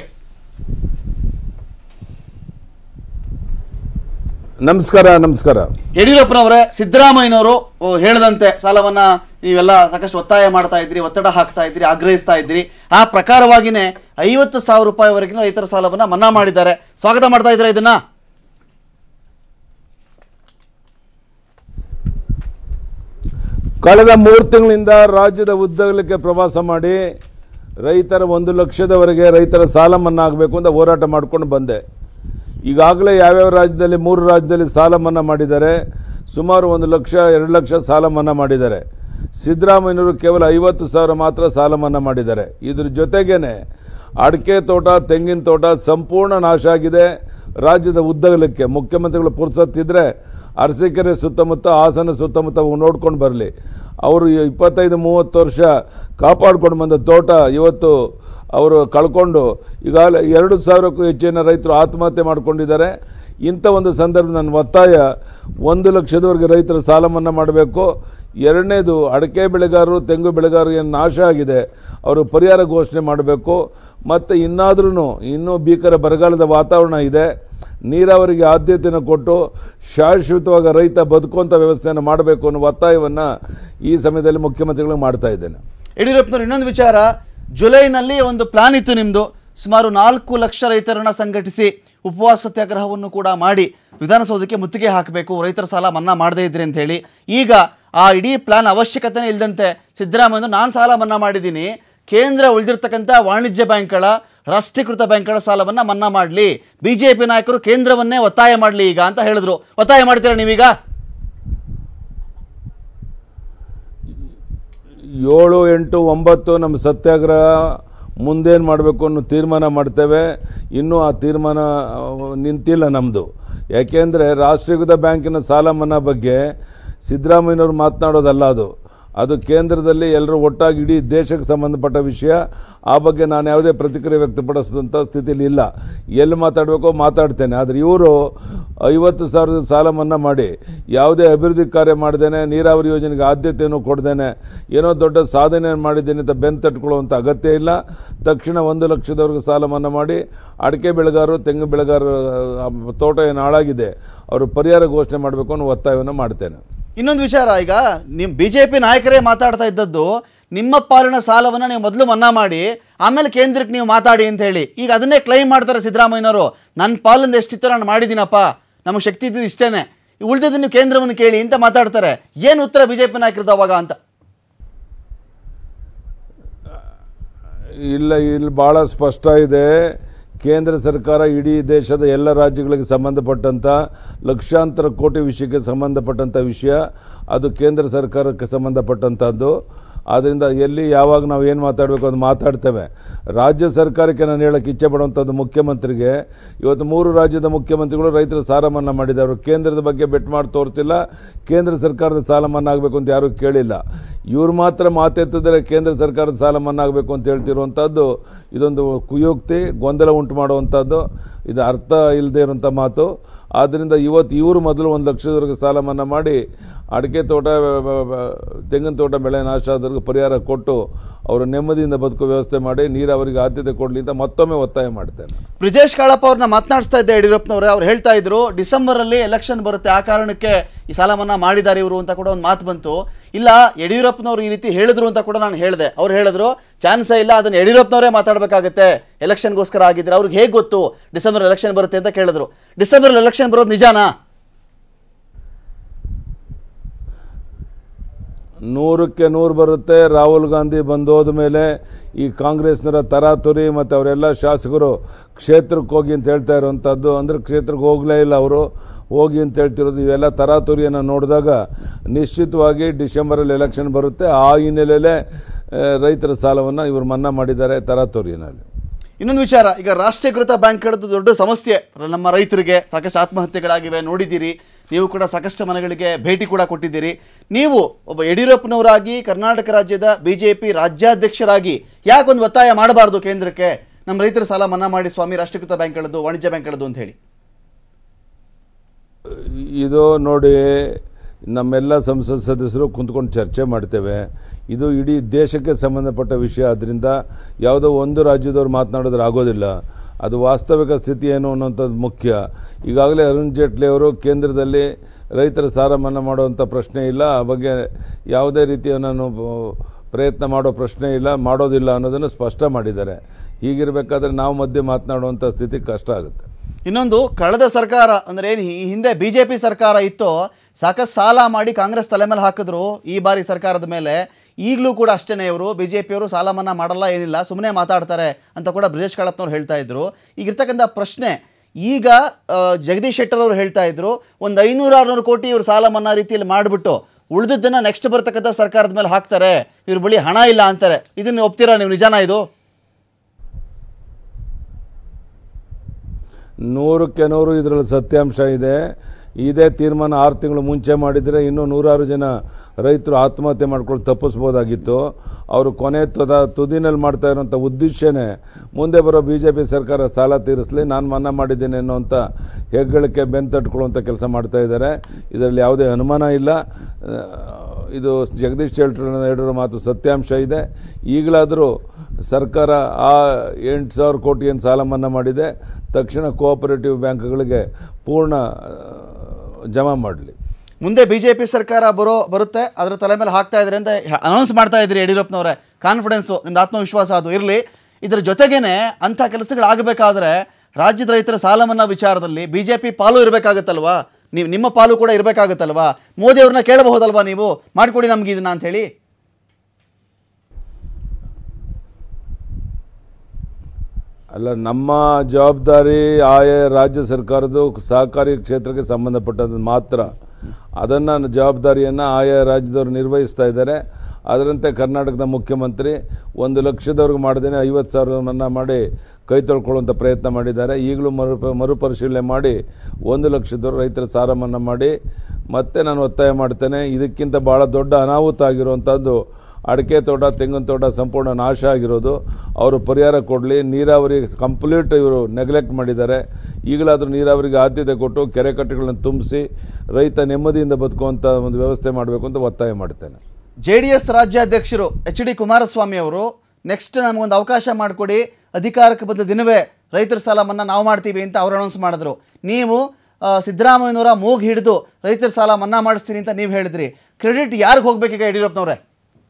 E: ನಮಸ್ಕಾರ ನಮಸ್ಕಾರ
A: ಯಡಿಯೂರಪ್ಪನವರೇ ಸಿದ್ದರಾಮಯ್ಯನವರು ಓ, ಹೇಳಿದಂತೆ ಸಾಲವನ್ನ ನೀವೆಲ್ಲ ಸಾಕಷ್ಟು ಒತ್ತಾಯ ಮಾಡ್ತಾ ಇದ್ರಿ ಒತ್ತಡ ಹಾಕ್ತಾ ಇದ್ರಿ ಆಗ್ರಹಿಸ್ತಾ ಇದ್ರಿ ಆ ಪ್ರಕಾರವಾಗಿನೇ ಐವತ್ತು ಸಾವಿರ ರೂಪಾಯಿವರೆಗಿನ ರೈತರ ಸಾಲವನ್ನ ಮನ್ನಾ ಮಾಡಿದ್ದಾರೆ ಸ್ವಾಗತ ಮಾಡ್ತಾ ಇದ್ದಾರೆ ಇದನ್ನ
E: ಕಳೆದ ಮೂರು ತಿಂಗಳಿಂದ ರಾಜ್ಯದ ಉದ್ದಗಲಕ್ಕೆ ಪ್ರವಾಸ ಮಾಡಿ ರೈತರ ಒಂದು ಲಕ್ಷದವರೆಗೆ ರೈತರ ಸಾಲ ಮನ್ನಾ ಆಗಬೇಕು ಅಂತ ಹೋರಾಟ ಮಾಡ್ಕೊಂಡು ಬಂದೆ ಈಗಾಗಲೇ ಯಾವ್ಯಾವ ರಾಜ್ಯದಲ್ಲಿ ಮೂರು ರಾಜ್ಯದಲ್ಲಿ ಸಾಲ ಮನ್ನಾ ಮಾಡಿದ್ದಾರೆ ಸುಮಾರು ಒಂದು ಲಕ್ಷ ಎರಡು ಲಕ್ಷ ಸಾಲ ಮನ್ನಾ ಮಾಡಿದ್ದಾರೆ ಸಿದ್ದರಾಮಯ್ಯನವರು ಕೇವಲ ಐವತ್ತು ಸಾವಿರ ಮಾತ್ರ ಸಾಲ ಮನ್ನಾ ಮಾಡಿದ್ದಾರೆ ಇದ್ರ ಜೊತೆಗೇನೆ ಅಡಿಕೆ ತೋಟ ತೆಂಗಿನ ತೋಟ ಸಂಪೂರ್ಣ ನಾಶ ಆಗಿದೆ ರಾಜ್ಯದ ಉದ್ದಗಲಕ್ಕೆ ಮುಖ್ಯಮಂತ್ರಿಗಳು ಪುರ್ಸತ್ತಿದ್ರೆ ಅರಸೀಕೆರೆ ಸುತ್ತಮುತ್ತ ಹಾಸನ ಸುತ್ತಮುತ್ತ ನೋಡ್ಕೊಂಡು ಬರಲಿ ಅವರು ಇಪ್ಪತ್ತೈದು ಮೂವತ್ತು ವರ್ಷ ಕಾಪಾಡ್ಕೊಂಡು ಬಂದ ತೋಟ ಇವತ್ತು ಅವರು ಕಳ್ಕೊಂಡು ಈಗಾಗಲೇ ಎರಡು ಸಾವಿರಕ್ಕೂ ಹೆಚ್ಚಿನ ರೈತರು ಆತ್ಮಹತ್ಯೆ ಮಾಡ್ಕೊಂಡಿದ್ದಾರೆ ಇಂಥ ಒಂದು ಸಂದರ್ಭ ನನ್ನ ಒತ್ತಾಯ ಒಂದು ಲಕ್ಷದವರೆಗೆ ರೈತರ ಸಾಲ ಮನ್ನಾ ಮಾಡಬೇಕು ಎರಡನೇದು ಅಡಿಕೆ ಬೆಳೆಗಾರರು ತೆಂಗು ಬೆಳೆಗಾರರು ಏನು ನಾಶ ಆಗಿದೆ ಅವರು ಪರಿಹಾರ ಘೋಷಣೆ ಮಾಡಬೇಕು ಮತ್ತು ಇನ್ನಾದ್ರೂ ಇನ್ನೂ ಭೀಕರ ಬರಗಾಲದ ವಾತಾವರಣ ಇದೆ ನೀರಾವರಿಗೆ ಆದ್ಯತೆಯನ್ನು ಕೊಟ್ಟು ಶಾಶ್ವತವಾಗಿ ರೈತ ಬದುಕುವಂಥ ವ್ಯವಸ್ಥೆಯನ್ನು ಮಾಡಬೇಕು ಅನ್ನೋ ಒತ್ತಾಯವನ್ನು ಈ ಸಮಯದಲ್ಲಿ ಮುಖ್ಯಮಂತ್ರಿಗಳಿಗೆ ಮಾಡ್ತಾ ಇದ್ದೇನೆ
A: ಯಡಿಯೂರಪ್ಪನವರು ಇನ್ನೊಂದು ವಿಚಾರ ಜುಲೈನಲ್ಲಿ ಒಂದು ಪ್ಲಾನ್ ಇತ್ತು ನಿಮ್ದು ಸುಮಾರು ನಾಲ್ಕು ಲಕ್ಷ ರೈತರನ್ನ ಸಂಘಟಿಸಿ ಉಪವಾಸ ಸತ್ಯಾಗ್ರಹವನ್ನು ಕೂಡ ಮಾಡಿ ವಿಧಾನಸೌಧಕ್ಕೆ ಮುತ್ತಿಗೆ ಹಾಕಬೇಕು ರೈತರ ಸಾಲ ಮನ್ನಾ ಮಾಡದೇ ಇದ್ರಿ ಅಂತ ಹೇಳಿ ಈಗ ಆ ಇಡೀ ಪ್ಲಾನ್ ಅವಶ್ಯಕತೆನೇ ಇಲ್ಲದಂತೆ ಸಿದ್ದರಾಮಯ್ಯ ನಾನು ಸಾಲ ಮನ್ನಾ ಮಾಡಿದ್ದೀನಿ ಕೇಂದ್ರ ಉಳಿದಿರ್ತಕ್ಕಂಥ ವಾಣಿಜ್ಯ ಬ್ಯಾಂಕ್ಗಳ ರಾಷ್ಟ್ರೀಕೃತ ಬ್ಯಾಂಕ್ಗಳ ಸಾಲವನ್ನು ಮನ್ನಾ ಮಾಡಲಿ ಬಿ ಜೆ ಪಿ ನಾಯಕರು ಕೇಂದ್ರವನ್ನೇ ಒತ್ತಾಯ ಮಾಡಲಿ ಈಗ ಅಂತ ಹೇಳಿದ್ರು ಒತ್ತಾಯ ಮಾಡ್ತೀರಾ ನೀವೀಗ
E: ಏಳು ಎಂಟು ಒಂಬತ್ತು ನಮ್ಮ ಸತ್ಯಾಗ್ರಹ ಮುಂದೇನು ಮಾಡಬೇಕು ಅನ್ನೋ ತೀರ್ಮಾನ ಮಾಡ್ತೇವೆ ಇನ್ನೂ ಆ ತೀರ್ಮಾನ ಆ, ನಿಂತಿಲ್ಲ ನಮ್ಮದು ಯಾಕೆಂದರೆ ರಾಷ್ಟ್ರೀಕೃತ ಬ್ಯಾಂಕಿನ ಸಾಲ ಮನ್ನಾ ಬಗ್ಗೆ ಸಿದ್ದರಾಮಯ್ಯನವರು ಮಾತನಾಡೋದಲ್ಲ ಅದು ಅದು ಕೇಂದ್ರದಲ್ಲಿ ಎಲ್ಲರೂ ಒಟ್ಟಾಗಿ ಇಡೀ ದೇಶಕ್ಕೆ ಸಂಬಂಧಪಟ್ಟ ವಿಷಯ ಆ ಬಗ್ಗೆ ನಾನು ಯಾವುದೇ ಪ್ರತಿಕ್ರಿಯೆ ವ್ಯಕ್ತಪಡಿಸಿದಂಥ ಸ್ಥಿತಿಯಲ್ಲಿ ಇಲ್ಲ ಎಲ್ಲಿ ಮಾತಾಡಬೇಕೋ ಮಾತಾಡ್ತೇನೆ ಆದರೆ ಇವರು ಐವತ್ತು ಸಾವಿರದ ಸಾಲ ಮನ್ನಾ ಮಾಡಿ ಯಾವುದೇ ಅಭಿವೃದ್ಧಿ ಕಾರ್ಯ ಮಾಡ್ದೇನೆ ನೀರಾವರಿ ಯೋಜನೆಗೆ ಆದ್ಯತೆಯನ್ನು ಕೊಡ್ದೇನೆ ಏನೋ ದೊಡ್ಡ ಸಾಧನೆ ಮಾಡಿದ್ದೇನೆ ಅಂತ ಬೆನ್ ತಟ್ಕೊಳ್ಳುವಂಥ ಅಗತ್ಯ ಇಲ್ಲ ತಕ್ಷಣ ಒಂದು ಲಕ್ಷದವರೆಗೂ ಸಾಲ ಮನ್ನಾ ಮಾಡಿ ಅಡಿಕೆ ಬೆಳೆಗಾರರು ತೆಂಗು ಬೆಳೆಗಾರರ ಆ, ತೋಟ ಏನು ಹಾಳಾಗಿದೆ ಅವರು ಪರಿಹಾರ ಘೋಷಣೆ ಮಾಡಬೇಕು ಅನ್ನೋ ಒತ್ತಾಯವನ್ನು ಮಾಡ್ತೇನೆ
A: ಇನ್ನೊಂದು ವಿಚಾರ ಈಗ ನಿಮ್ಮ ಬಿ ಜೆ ಪಿ ನಾಯಕರೇ ಮಾತಾಡ್ತಾ ಇದ್ದದ್ದು ನಿಮ್ಮ ಪಾಲಿನ ಸಾಲವನ್ನು ನೀವು ಮೊದಲು ಮನ್ನಾ ಮಾಡಿ ಆಮೇಲೆ ಕೇಂದ್ರಕ್ಕೆ ನೀವು ಮಾತಾಡಿ ಅಂತ ಹೇಳಿ ಈಗ ಅದನ್ನೇ ಕ್ಲೈಮ್ ಮಾಡ್ತಾರೆ ಸಿದ್ದರಾಮಯ್ಯನವರು ನನ್ನ ಪಾಲಿಂದ ಎಷ್ಟಿತ್ತು ನಾನು ಮಾಡಿದ್ದೀನಪ್ಪ ನಮಗೆ ಶಕ್ತಿ ಇದ್ದಿದ್ದು ಇಷ್ಟೇನೆ ಉಳಿದದ್ದು ನೀವು ಕೇಂದ್ರವನ್ನು ಕೇಳಿ ಅಂತ ಮಾತಾಡ್ತಾರೆ ಏನು ಉತ್ತರ ಬಿ ಜೆ ಪಿ ನಾಯಕರದ್ದು ಅವಾಗ ಅಂತ
E: ಇಲ್ಲ ಇಲ್ಲಿ ಭಾಳ ಸ್ಪಷ್ಟ ಇದೆ ಕೇಂದ್ರ ಸರ್ಕಾರ ಇಡೀ ದೇಶದ ಎಲ್ಲ ರಾಜ್ಯಗಳಿಗೆ ಸಂಬಂಧಪಟ್ಟಂಥ ಲಕ್ಷಾಂತರ ಕೋಟಿ ವಿಷಯಕ್ಕೆ ಸಂಬಂಧಪಟ್ಟಂಥ ವಿಷಯ ಅದು ಕೇಂದ್ರ ಸರ್ಕಾರಕ್ಕೆ ಸಂಬಂಧಪಟ್ಟಂಥದ್ದು ಆದ್ದರಿಂದ ಎಲ್ಲಿ ಯಾವಾಗ ನಾವು ಏನು ಮಾತಾಡಬೇಕು ಅದು ಮಾತಾಡ್ತೇವೆ ರಾಜ್ಯ ಸರ್ಕಾರಕ್ಕೆ ನಾನು ಹೇಳಕ್ಕೆ ಇಚ್ಛೆ ಪಡುವಂಥದ್ದು ಮುಖ್ಯಮಂತ್ರಿಗೆ ಇವತ್ತು ಮೂರು ರಾಜ್ಯದ ಮುಖ್ಯಮಂತ್ರಿಗಳು ರೈತರ ಸಾಲ ಮನ್ನಾ ಮಾಡಿದ್ದಾರೆ ಅವರು ಕೇಂದ್ರದ ಬಗ್ಗೆ ಬೆಟ್ ಮಾಡಿ ತೋರಿಸಿಲ್ಲ ಕೇಂದ್ರ ಸರ್ಕಾರದ ಸಾಲ ಮನ್ನಾ ಆಗಬೇಕು ಅಂತ ಯಾರೂ ಕೇಳಿಲ್ಲ ಇವ್ರು ಮಾತ್ರ ಮಾತೆತ್ತಿದ್ರೆ ಕೇಂದ್ರ ಸರ್ಕಾರದ ಸಾಲ ಮನ್ನಾ ಆಗಬೇಕು ಅಂತ ಹೇಳ್ತಿರುವಂಥದ್ದು ಇದೊಂದು ಕುಯೋಕ್ತಿ ಗೊಂದಲ ಉಂಟು ಮಾಡುವಂಥದ್ದು ಇದು ಅರ್ಥ ಇಲ್ಲದೆ ಇರುವಂಥ ಮಾತು ಆದ್ದರಿಂದ ಇವತ್ತು ಇವರು ಮೊದಲು ಒಂದು ಲಕ್ಷದವರೆಗೆ ಸಾಲ ಮನ್ನಾ ಮಾಡಿ ಅಡಿಕೆ ತೋಟ ಬ- ಬ- ಬ- ತೆಂಗಿನ ತೋಟ ಬೆಳೆ ನಾಶ ಆದವ್ರಿಗೆ ಪರಿಹಾರ ಕೊಟ್ಟು ಅವರು ನೆಮ್ಮದಿಯಿಂದ ಬದುಕೋ ವ್ಯವಸ್ಥೆ ಮಾಡಿ ನೀರಾವರಿಗೆ ಆದ್ಯತೆ ಕೊಡಲಿ ಅಂತ ಮತ್ತೊಮ್ಮೆ ಒತ್ತಾಯ ಮಾಡ್ತೇನೆ
A: ಬ್ರಿಜೇಶ್ ಕಾಳಪ್ಪ ಅವ್ರನ್ನ ಮಾತನಾಡಿಸ್ತಾ ಇದ್ದೆ ಯಡಿಯೂರಪ್ಪನವ್ರೆ ಅವ್ರು ಹೇಳ್ತಾ ಇದ್ರು ಡಿಸೆಂಬರಲ್ಲಿ ಎಲೆಕ್ಷನ್ ಬರುತ್ತೆ ಆ ಕಾರಣಕ್ಕೆ ಈ ಸಾಲ ಮನ್ನಾ ಮಾಡಿದ್ದಾರೆ ಇವರು ಅಂತ ಕೂಡ ಒಂದು ಮಾತು ಬಂತು ಇಲ್ಲ ಯಡಿಯೂರಪ್ಪನವರು ಈ ರೀತಿ ಹೇಳಿದ್ರು ಅಂತ ಕೂಡ ನಾನು ಹೇಳಿದೆ ಅವ್ರು ಹೇಳಿದ್ರು ಚಾನ್ಸೇ ಇಲ್ಲ ಅದನ್ನ ಯಡಿಯೂರಪ್ಪನವರೇ ಮಾತಾಡಬೇಕಾಗತ್ತೆ ಎಲೆಕ್ಷನ್ಗೋಸ್ಕರ ಆಗಿದ್ರೆ ಅವ್ರಿಗೆ ಹೇಗೆ ಗೊತ್ತು ಡಿಸೆಂಬರ್ ಎಲೆಕ್ಷನ್ ಬರುತ್ತೆ ಅಂತ ಕೇಳಿದ್ರು ಡಿಸೆಂಬರ್ ಎಲೆಕ್ಷನ್ ಬರೋದು ನಿಜಾನಾ
E: ನೂರಕ್ಕೆ ನೂರು ಬರುತ್ತೆ ರಾಹುಲ್ ಗಾಂಧಿ ಬಂದೋದ ಮೇಲೆ ಈ ಕಾಂಗ್ರೆಸ್ನರ ತರಾತುರಿ ಮತ್ತು ಅವರೆಲ್ಲ ಶಾಸಕರು ಕ್ಷೇತ್ರಕ್ಕೆ ಹೋಗಿ ಅಂತ ಹೇಳ್ತಾ ಇರುವಂಥದ್ದು ಅಂದರೆ ಕ್ಷೇತ್ರಕ್ಕೆ ಹೋಗಲೇ ಇಲ್ಲ ಅವರು ಹೋಗಿ ಅಂತ ಹೇಳ್ತಿರೋದು ಇವೆಲ್ಲ ತರಾತುರಿಯನ್ನು ನೋಡಿದಾಗ ನಿಶ್ಚಿತವಾಗಿ ಡಿಸೆಂಬರಲ್ಲಿ ಎಲೆಕ್ಷನ್ ಬರುತ್ತೆ ಆ ಹಿನ್ನೆಲೆಯಲ್ಲೇ ಆ, ರೈತರ ಸಾಲವನ್ನು ಇವರು ಮನ್ನಾ ಮಾಡಿದ್ದಾರೆ ತರಾತುರಿನಲ್ಲಿ
A: ಇನ್ನೊಂದು ವಿಚಾರ ಈಗ ರಾಷ್ಟ್ರೀಕೃತ ಬ್ಯಾಂಕ್ಗಳದ್ದು ದೊಡ್ಡ ಸಮಸ್ಯೆ ನಮ್ಮ ರೈತರಿಗೆ ಸಾಕಷ್ಟು ಆತ್ಮಹತ್ಯೆಗಳಾಗಿವೆ ನೋಡಿದ್ದೀರಿ ನೀವು ಕೂಡ ಸಾಕಷ್ಟು ಮನೆಗಳಿಗೆ ಭೇಟಿ ಕೂಡ ಕೊಟ್ಟಿದ್ದೀರಿ ನೀವು ಒಬ್ಬ ಯಡಿಯೂರಪ್ಪನವರಾಗಿ ಕರ್ನಾಟಕ ರಾಜ್ಯದ ಬಿ ಜೆ ಪಿ ರಾಜ್ಯಾಧ್ಯಕ್ಷರಾಗಿ ಯಾಕೊಂದು ಒತ್ತಾಯ ಮಾಡಬಾರ್ದು ಕೇಂದ್ರಕ್ಕೆ ನಮ್ಮ ರೈತರ ಸಾಲ ಮನ್ನಾ ಮಾಡಿ ಸ್ವಾಮಿ ರಾಷ್ಟ್ರೀಕೃತ ಬ್ಯಾಂಕ್ಗಳದ್ದು ವಾಣಿಜ್ಯ ಬ್ಯಾಂಕ್ಗಳದ್ದು ಅಂತ ಹೇಳಿ
E: ಇದು ನೋಡಿ ನಮ್ಮೆಲ್ಲ ಸಂಸತ್ ಸದಸ್ಯರು ಕುಂತ್ಕೊಂಡು ಚರ್ಚೆ ಮಾಡ್ತೇವೆ ಇದು ಇಡೀ ದೇಶಕ್ಕೆ ಸಂಬಂಧಪಟ್ಟ ವಿಷಯ ಆದ್ದರಿಂದ ಯಾವುದೋ ಒಂದು ರಾಜ್ಯದವ್ರು ಮಾತನಾಡೋದ್ರೆ ಆಗೋದಿಲ್ಲ ಅದು ವಾಸ್ತವಿಕ ಸ್ಥಿತಿ ಏನು ಅನ್ನೋಂಥದ್ದು ಮುಖ್ಯ ಈಗಾಗಲೇ ಅರುಣ್ ಜೇಟ್ಲಿ ಅವರು ಕೇಂದ್ರದಲ್ಲಿ ರೈತರ ಸಾಲ ಮನ್ನಾ ಮಾಡುವಂಥ ಪ್ರಶ್ನೆ ಇಲ್ಲ ಆ ಬಗ್ಗೆ ಯಾವುದೇ ರೀತಿಯ ನಾನು ಪ್ರಯತ್ನ ಮಾಡೋ ಪ್ರಶ್ನೆ ಇಲ್ಲ ಮಾಡೋದಿಲ್ಲ ಅನ್ನೋದನ್ನು ಸ್ಪಷ್ಟ ಮಾಡಿದ್ದಾರೆ ಹೀಗಿರಬೇಕಾದ್ರೆ ನಾವು ಮಧ್ಯೆ ಮಾತನಾಡುವಂಥ ಸ್ಥಿತಿ ಕಷ್ಟ ಆಗುತ್ತೆ
A: ಇನ್ನೊಂದು ಕಳೆದ ಸರ್ಕಾರ ಅಂದ್ರೆ ಏನು ಈ ಹಿಂದೆ ಬಿ ಜೆ ಪಿ ಸರ್ಕಾರ ಇತ್ತು ಸಾಕಷ್ಟು ಸಾಲ ಮಾಡಿ ಕಾಂಗ್ರೆಸ್ ತಲೆ ಮೇಲೆ ಹಾಕಿದ್ರು ಈ ಬಾರಿ ಸರ್ಕಾರದ ಮೇಲೆ ಈಗಲೂ ಕೂಡ ಅಷ್ಟೇ ಇವರು ಬಿ ಜೆ ಪಿಯವರು ಸಾಲ ಮನ್ನಾ ಮಾಡಲ್ಲ ಏನಿಲ್ಲ ಸುಮ್ಮನೆ ಮಾತಾಡ್ತಾರೆ ಅಂತ ಕೂಡ ಬ್ರಿಜೇಶ್ ಕಾಳಪ್ಪನವ್ರು ಹೇಳ್ತಾ ಇದ್ರು ಈಗಿರ್ತಕ್ಕಂಥ ಪ್ರಶ್ನೆ ಈಗ ಆ, ಜಗದೀಶ್ ಶೆಟ್ಟರ್ ಅವರು ಹೇಳ್ತಾ ಇದ್ರು ಒಂದು ಐನೂರು ಆರುನೂರು ಕೋಟಿ ಇವರು ಸಾಲ ಮನ್ನಾ ರೀತಿಯಲ್ಲಿ ಮಾಡಿಬಿಟ್ಟು ಉಳಿದದ್ದನ್ನು ನೆಕ್ಸ್ಟ್ ಬರ್ತಕ್ಕಂಥ ಸರ್ಕಾರದ ಮೇಲೆ ಹಾಕ್ತಾರೆ ಇವ್ರ ಬಳಿ ಹಣ ಇಲ್ಲ ಅಂತಾರೆ ಇದನ್ನು ಒಪ್ತೀರಾ ನೀವು ನಿಜಾನ ಇದು
E: ನೂರಕ್ಕೆ ನೂರು ಇದರಲ್ಲಿ ಸತ್ಯಾಂಶ ಇದೆ ಇದೇ ತೀರ್ಮಾನ ಆರು ತಿಂಗಳು ಮುಂಚೆ ಮಾಡಿದರೆ ಇನ್ನೂ ನೂರಾರು ಜನ ರೈತರು ಆತ್ಮಹತ್ಯೆ ಮಾಡ್ಕೊಂಡು ತಪ್ಪಿಸ್ಬೋದಾಗಿತ್ತು ಅವರು ಕೊನೆ ತುದ ತುದಿನಲ್ಲಿ ಮಾಡ್ತಾ ಇರೋಂಥ ಉದ್ದೇಶನೇ ಮುಂದೆ ಬರೋ ಬಿ ಜೆ ಪಿ ಸರ್ಕಾರ ಸಾಲ ತೀರಿಸಲಿ ನಾನು ಮನ್ನಾ ಮಾಡಿದ್ದೇನೆ ಅನ್ನೋಂಥ ಹೆಗ್ಗಳಿಕೆ ಬೆನ್ ತಟ್ಕೊಳ್ಳುವಂಥ ಕೆಲಸ ಮಾಡ್ತಾ ಇದ್ದಾರೆ ಇದರಲ್ಲಿ ಯಾವುದೇ ಅನುಮಾನ ಇಲ್ಲ ಆ, ಇದು ಜಗದೀಶ್ ಶೆಟ್ಟರ್ ಹೇಳಿರೋ ಮಾತು ಸತ್ಯಾಂಶ ಇದೆ ಈಗಲಾದರೂ ಸರ್ಕಾರ ಆ ಎಂಟು ಸಾವಿರ ಕೋಟಿ ಏನು ಸಾಲ ಮನ್ನಾ ಮಾಡಿದೆ ತಕ್ಷಣ ಕೋಆಪರೇಟಿವ್ ಬ್ಯಾಂಕ್ಗಳಿಗೆ ಪೂರ್ಣ ಆ, ಜಮಾ ಮಾಡಲಿ
A: ಮುಂದೆ ಬಿಜೆಪಿ ಸರ್ಕಾರ ಬರೋ ಬರುತ್ತೆ ಅದರ ತಲೆ ಮೇಲೆ ಹಾಕ್ತಾ ಇದ್ರೆ ಅಂತ ಅನೌನ್ಸ್ ಮಾಡ್ತಾ ಇದ್ರಿ ಯಡಿಯೂರಪ್ಪನವರೇ ಕಾನ್ಫಿಡೆನ್ಸು ನಿಮ್ದು ಆತ್ಮವಿಶ್ವಾಸ ಅದು ಇರಲಿ ಇದರ ಜೊತೆಗೇನೆ ಅಂಥ ಕೆಲಸಗಳಾಗಬೇಕಾದ್ರೆ ರಾಜ್ಯದ ರೈತರ ಸಾಲ ಮನ್ನಾ ವಿಚಾರದಲ್ಲಿ ಬಿ ಜೆ ಪಿ ಪಾಲು ಇರಬೇಕಾಗತ್ತಲ್ವಾ ನೀವು ನಿಮ್ಮ ಪಾಲು ಕೂಡ ಇರಬೇಕಾಗತ್ತಲ್ವಾ ಮೋದಿ ಅವ್ರನ್ನ ಕೇಳಬಹುದಲ್ವಾ ನೀವು ಮಾಡಿಕೊಡಿ ನಮ್ಗೆ ಇದನ್ನ ಅಂತ ಹೇಳಿ
E: ಅಲ್ಲ ನಮ್ಮ ಜವಾಬ್ದಾರಿ ಆಯಾ ರಾಜ್ಯ ಸರ್ಕಾರದ ಸಹಕಾರಿ ಕ್ಷೇತ್ರಕ್ಕೆ ಸಂಬಂಧಪಟ್ಟದ್ದು ಮಾತ್ರ ಅದನ್ನು ಜವಾಬ್ದಾರಿಯನ್ನು ಆಯಾ ರಾಜ್ಯದವರು ನಿರ್ವಹಿಸ್ತಾ ಇದ್ದಾರೆ ಅದರಂತೆ ಕರ್ನಾಟಕದ ಮುಖ್ಯಮಂತ್ರಿ ಒಂದು ಲಕ್ಷದವರೆಗೂ ಮಾಡದೇನೆ ಐವತ್ತು ಸಾವಿರ ಮನ್ನಾ ಮಾಡಿ ಕೈ ತೊಳ್ಕೊಳ್ಳುವಂಥ ಪ್ರಯತ್ನ ಮಾಡಿದ್ದಾರೆ ಈಗಲೂ ಮರು ಮರುಪರಿಶೀಲನೆ ಮಾಡಿ ಒಂದು ಲಕ್ಷದವರು ರೈತರ ಸಾಲ ಮನ್ನಾ ಮಾಡಿ ಮತ್ತೆ ನಾನು ಒತ್ತಾಯ ಮಾಡ್ತೇನೆ ಇದಕ್ಕಿಂತ ಭಾಳ ದೊಡ್ಡ ಅನಾಹುತ ಆಗಿರುವಂಥದ್ದು ಅಡಿಕೆ ತೋಟ ತೆಂಗಿನ ತೋಟ ಸಂಪೂರ್ಣ ನಾಶ ಆಗಿರೋದು ಅವರು ಪರಿಹಾರ ಕೊಡಲಿ ನೀರಾವರಿ ಕಂಪ್ಲೀಟ್ ಇವರು ನೆಗ್ಲೆಕ್ಟ್ ಮಾಡಿದ್ದಾರೆ ಈಗಲಾದರೂ ನೀರಾವರಿಗೆ ಆದ್ಯತೆ ಕೊಟ್ಟು ಕೆರೆ ಕಟ್ಟೆಗಳನ್ನು ತುಂಬಿಸಿ ರೈತ ನೆಮ್ಮದಿಯಿಂದ ಬದುಕುವಂಥ ಒಂದು ವ್ಯವಸ್ಥೆ ಮಾಡಬೇಕು ಅಂತ ಒತ್ತಾಯ ಮಾಡ್ತೇನೆ
A: ಜೆ ಡಿ ಎಸ್ ರಾಜ್ಯಾಧ್ಯಕ್ಷರು ಎಚ್ ಡಿ ಕುಮಾರಸ್ವಾಮಿ ಅವರು ನೆಕ್ಸ್ಟ್ ನಮಗೊಂದು ಅವಕಾಶ ಮಾಡಿಕೊಡಿ ಅಧಿಕಾರಕ್ಕೆ ಬಂದ ದಿನವೇ ರೈತರ ಸಾಲ ಮನ್ನಾ ನಾವು ಮಾಡ್ತೀವಿ ಅಂತ ಅವ್ರು ಅನೌನ್ಸ್ ಮಾಡಿದ್ರು ನೀವು ಆ, ಸಿದ್ದರಾಮಯ್ಯನವರ ಮೂಗು ಹಿಡಿದು ರೈತರ ಸಾಲ ಮನ್ನಾ ಮಾಡಿಸ್ತೀನಿ ಅಂತ ನೀವು ಹೇಳಿದ್ರಿ ಕ್ರೆಡಿಟ್ ಯಾರಿಗೆ ಹೋಗ್ಬೇಕೀಗ ಯಡಿಯೂರಪ್ಪನವ್ರೆ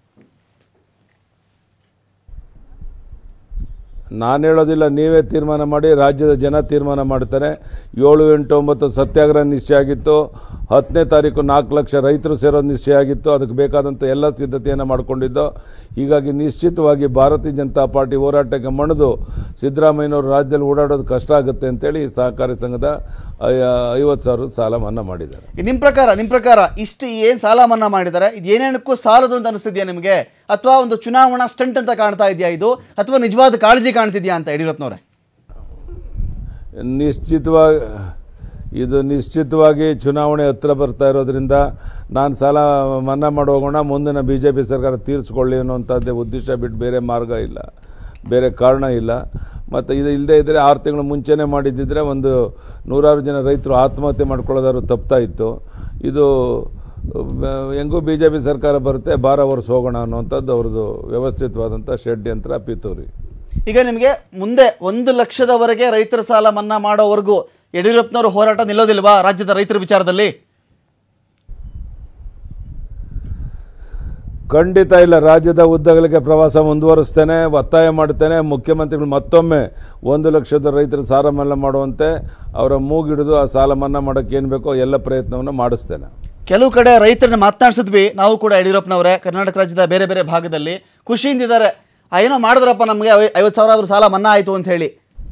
E: ನಾನು ಹೇಳೋದಿಲ್ಲ ನೀವೇ ತೀರ್ಮಾನ ಮಾಡಿ ರಾಜ್ಯದ ಜನ ತೀರ್ಮಾನ ಮಾಡ್ತಾರೆ ಏಳು ಎಂಟು ಒಂಬತ್ತು ಸತ್ಯಾಗ್ರಹ ನಿಶ್ಚಯ ಆಗಿತ್ತು ಹತ್ತನೇ ತಾರೀಕು ನಾಲ್ಕು ಲಕ್ಷ ರೈತರು ಸೇರೋದು ನಿಶ್ಚಯ ಆಗಿತ್ತು ಅದಕ್ಕೆ ಬೇಕಾದಂಥ ಎಲ್ಲ ಸಿದ್ಧತೆಯನ್ನು ಮಾಡಿಕೊಂಡಿದ್ದು ಹೀಗಾಗಿ ನಿಶ್ಚಿತವಾಗಿ ಭಾರತೀಯ ಜನತಾ ಪಾರ್ಟಿ ಹೋರಾಟಕ್ಕೆ ಮಣಿದು ಸಿದ್ದರಾಮಯ್ಯನವರು ರಾಜ್ಯದಲ್ಲಿ ಓಡಾಡೋದು ಕಷ್ಟ ಆಗುತ್ತೆ ಅಂತೇಳಿ ಈ ಸಹಕಾರಿ ಸಂಘದ ಐವತ್ತು ಸಾವಿರ ಸಾಲ ಮನ್ನಾ ಮಾಡಿದ್ದಾರೆ
A: ನಿಮ್ಮ ಪ್ರಕಾರ ನಿಮ್ಮ ಪ್ರಕಾರ ಇಷ್ಟು ಏನು ಸಾಲ ಮನ್ನಾ ಮಾಡಿದ್ದಾರೆ ಇದು ಏನೇನಕ್ಕೂ ಸಾಲದು ಅಂತ ಅನಿಸ್ತಿದ್ಯಾ ನಿಮಗೆ ಅಥವಾ ಒಂದು ಚುನಾವಣಾ ಸ್ಟಂಟ್ ಅಂತ ಕಾಣ್ತಾ ಇದೆಯಾ ಇದು ಅಥವಾ ನಿಜವಾದ ಕಾಳಜಿ ಕಾಣ್ತಿದ್ಯಾ ಅಂತ ಯಡಿಯೂರಪ್ಪನವ್ರೆ
E: ನಿಶ್ಚಿತವಾಗಿ ಇದು ನಿಶ್ಚಿತವಾಗಿ ಚುನಾವಣೆ ಹತ್ರ ಬರ್ತಾ ಇರೋದ್ರಿಂದ ನಾನು ಸಾಲ ಮನ್ನಾ ಮಾಡಿ ಹೋಗೋಣ ಮುಂದಿನ ಬಿ ಜೆ ಪಿ ಸರ್ಕಾರ ತೀರಿಸ್ಕೊಳ್ಳಿ ಅನ್ನೋಂಥದ್ದೇ ಉದ್ದೇಶ ಬಿಟ್ಟು ಬೇರೆ ಮಾರ್ಗ ಇಲ್ಲ ಬೇರೆ ಕಾರಣ ಇಲ್ಲ ಮತ್ತು ಇದು ಇಲ್ಲದೆ ಇದ್ದರೆ ಆರು ತಿಂಗಳು ಮುಂಚೆನೇ ಮಾಡಿದ್ದಿದ್ರೆ ಒಂದು ನೂರಾರು ಜನ ರೈತರು ಆತ್ಮಹತ್ಯೆ ಮಾಡ್ಕೊಳ್ಳೋದಾದ್ರು ತಪ್ತಾ ಇತ್ತು ಇದು ಆ, ಹೆಂಗೂ ಬಿ ಜೆ ಪಿ ಸರ್ಕಾರ ಬರುತ್ತೆ ಭಾರ ವರ್ಷ ಹೋಗೋಣ ಅನ್ನೋಂಥದ್ದು ಅವ್ರದ್ದು ವ್ಯವಸ್ಥಿತವಾದಂಥ ಷಡ್ಯಂತ್ರ ಪಿತೂರಿ
A: ಈಗ ನಿಮಗೆ ಮುಂದೆ ಒಂದು ಲಕ್ಷದವರೆಗೆ ರೈತರ ಸಾಲ ಮನ್ನಾ ಮಾಡೋವರೆಗೂ ಯಡಿಯೂರಪ್ಪನವರು ಹೋರಾಟ ನಿಲ್ಲೋದಿಲ್ವಾ ರಾಜ್ಯದ ರೈತರ ವಿಚಾರದಲ್ಲಿ
E: ಖಂಡಿತ ಇಲ್ಲ ರಾಜ್ಯದ ಉದ್ದಗಲಿಗೆ ಪ್ರವಾಸ ಮುಂದುವರಿಸ್ತೇನೆ ಒತ್ತಾಯ ಮಾಡ್ತೇನೆ ಮುಖ್ಯಮಂತ್ರಿಗಳು ಮತ್ತೊಮ್ಮೆ ಒಂದು ಲಕ್ಷದ ರೈತರ ಸಾಲ ಮನ್ನಾ ಮಾಡುವಂತೆ ಅವರ ಮೂಗಿಡಿದು ಆ ಸಾಲ ಮನ್ನಾ ಮಾಡೋಕ್ಕೆ ಏನು ಬೇಕೋ ಎಲ್ಲ ಪ್ರಯತ್ನವನ್ನು ಮಾಡಿಸ್ತೇನೆ
A: ಕೆಲವು ಕಡೆ ರೈತರನ್ನ ಮಾತನಾಡಿಸಿದ್ವಿ ನಾವು ಕೂಡ ಯಡಿಯೂರಪ್ಪನವರೇ ಕರ್ನಾಟಕ ರಾಜ್ಯದ ಬೇರೆ ಬೇರೆ ಭಾಗದಲ್ಲಿ ಖುಷಿಯಿಂದ ಇದ್ದಾರೆ ಆ, ಏನೋ ಮಾಡಿದ್ರಪ್ಪ ನಮಗೆ ಐವತ್ತು ಸಾವಿರ ಆದ್ರೂ ಸಾಲ ಮನ್ನಾ ಆಯಿತು ಅಂತ ಹೇಳಿ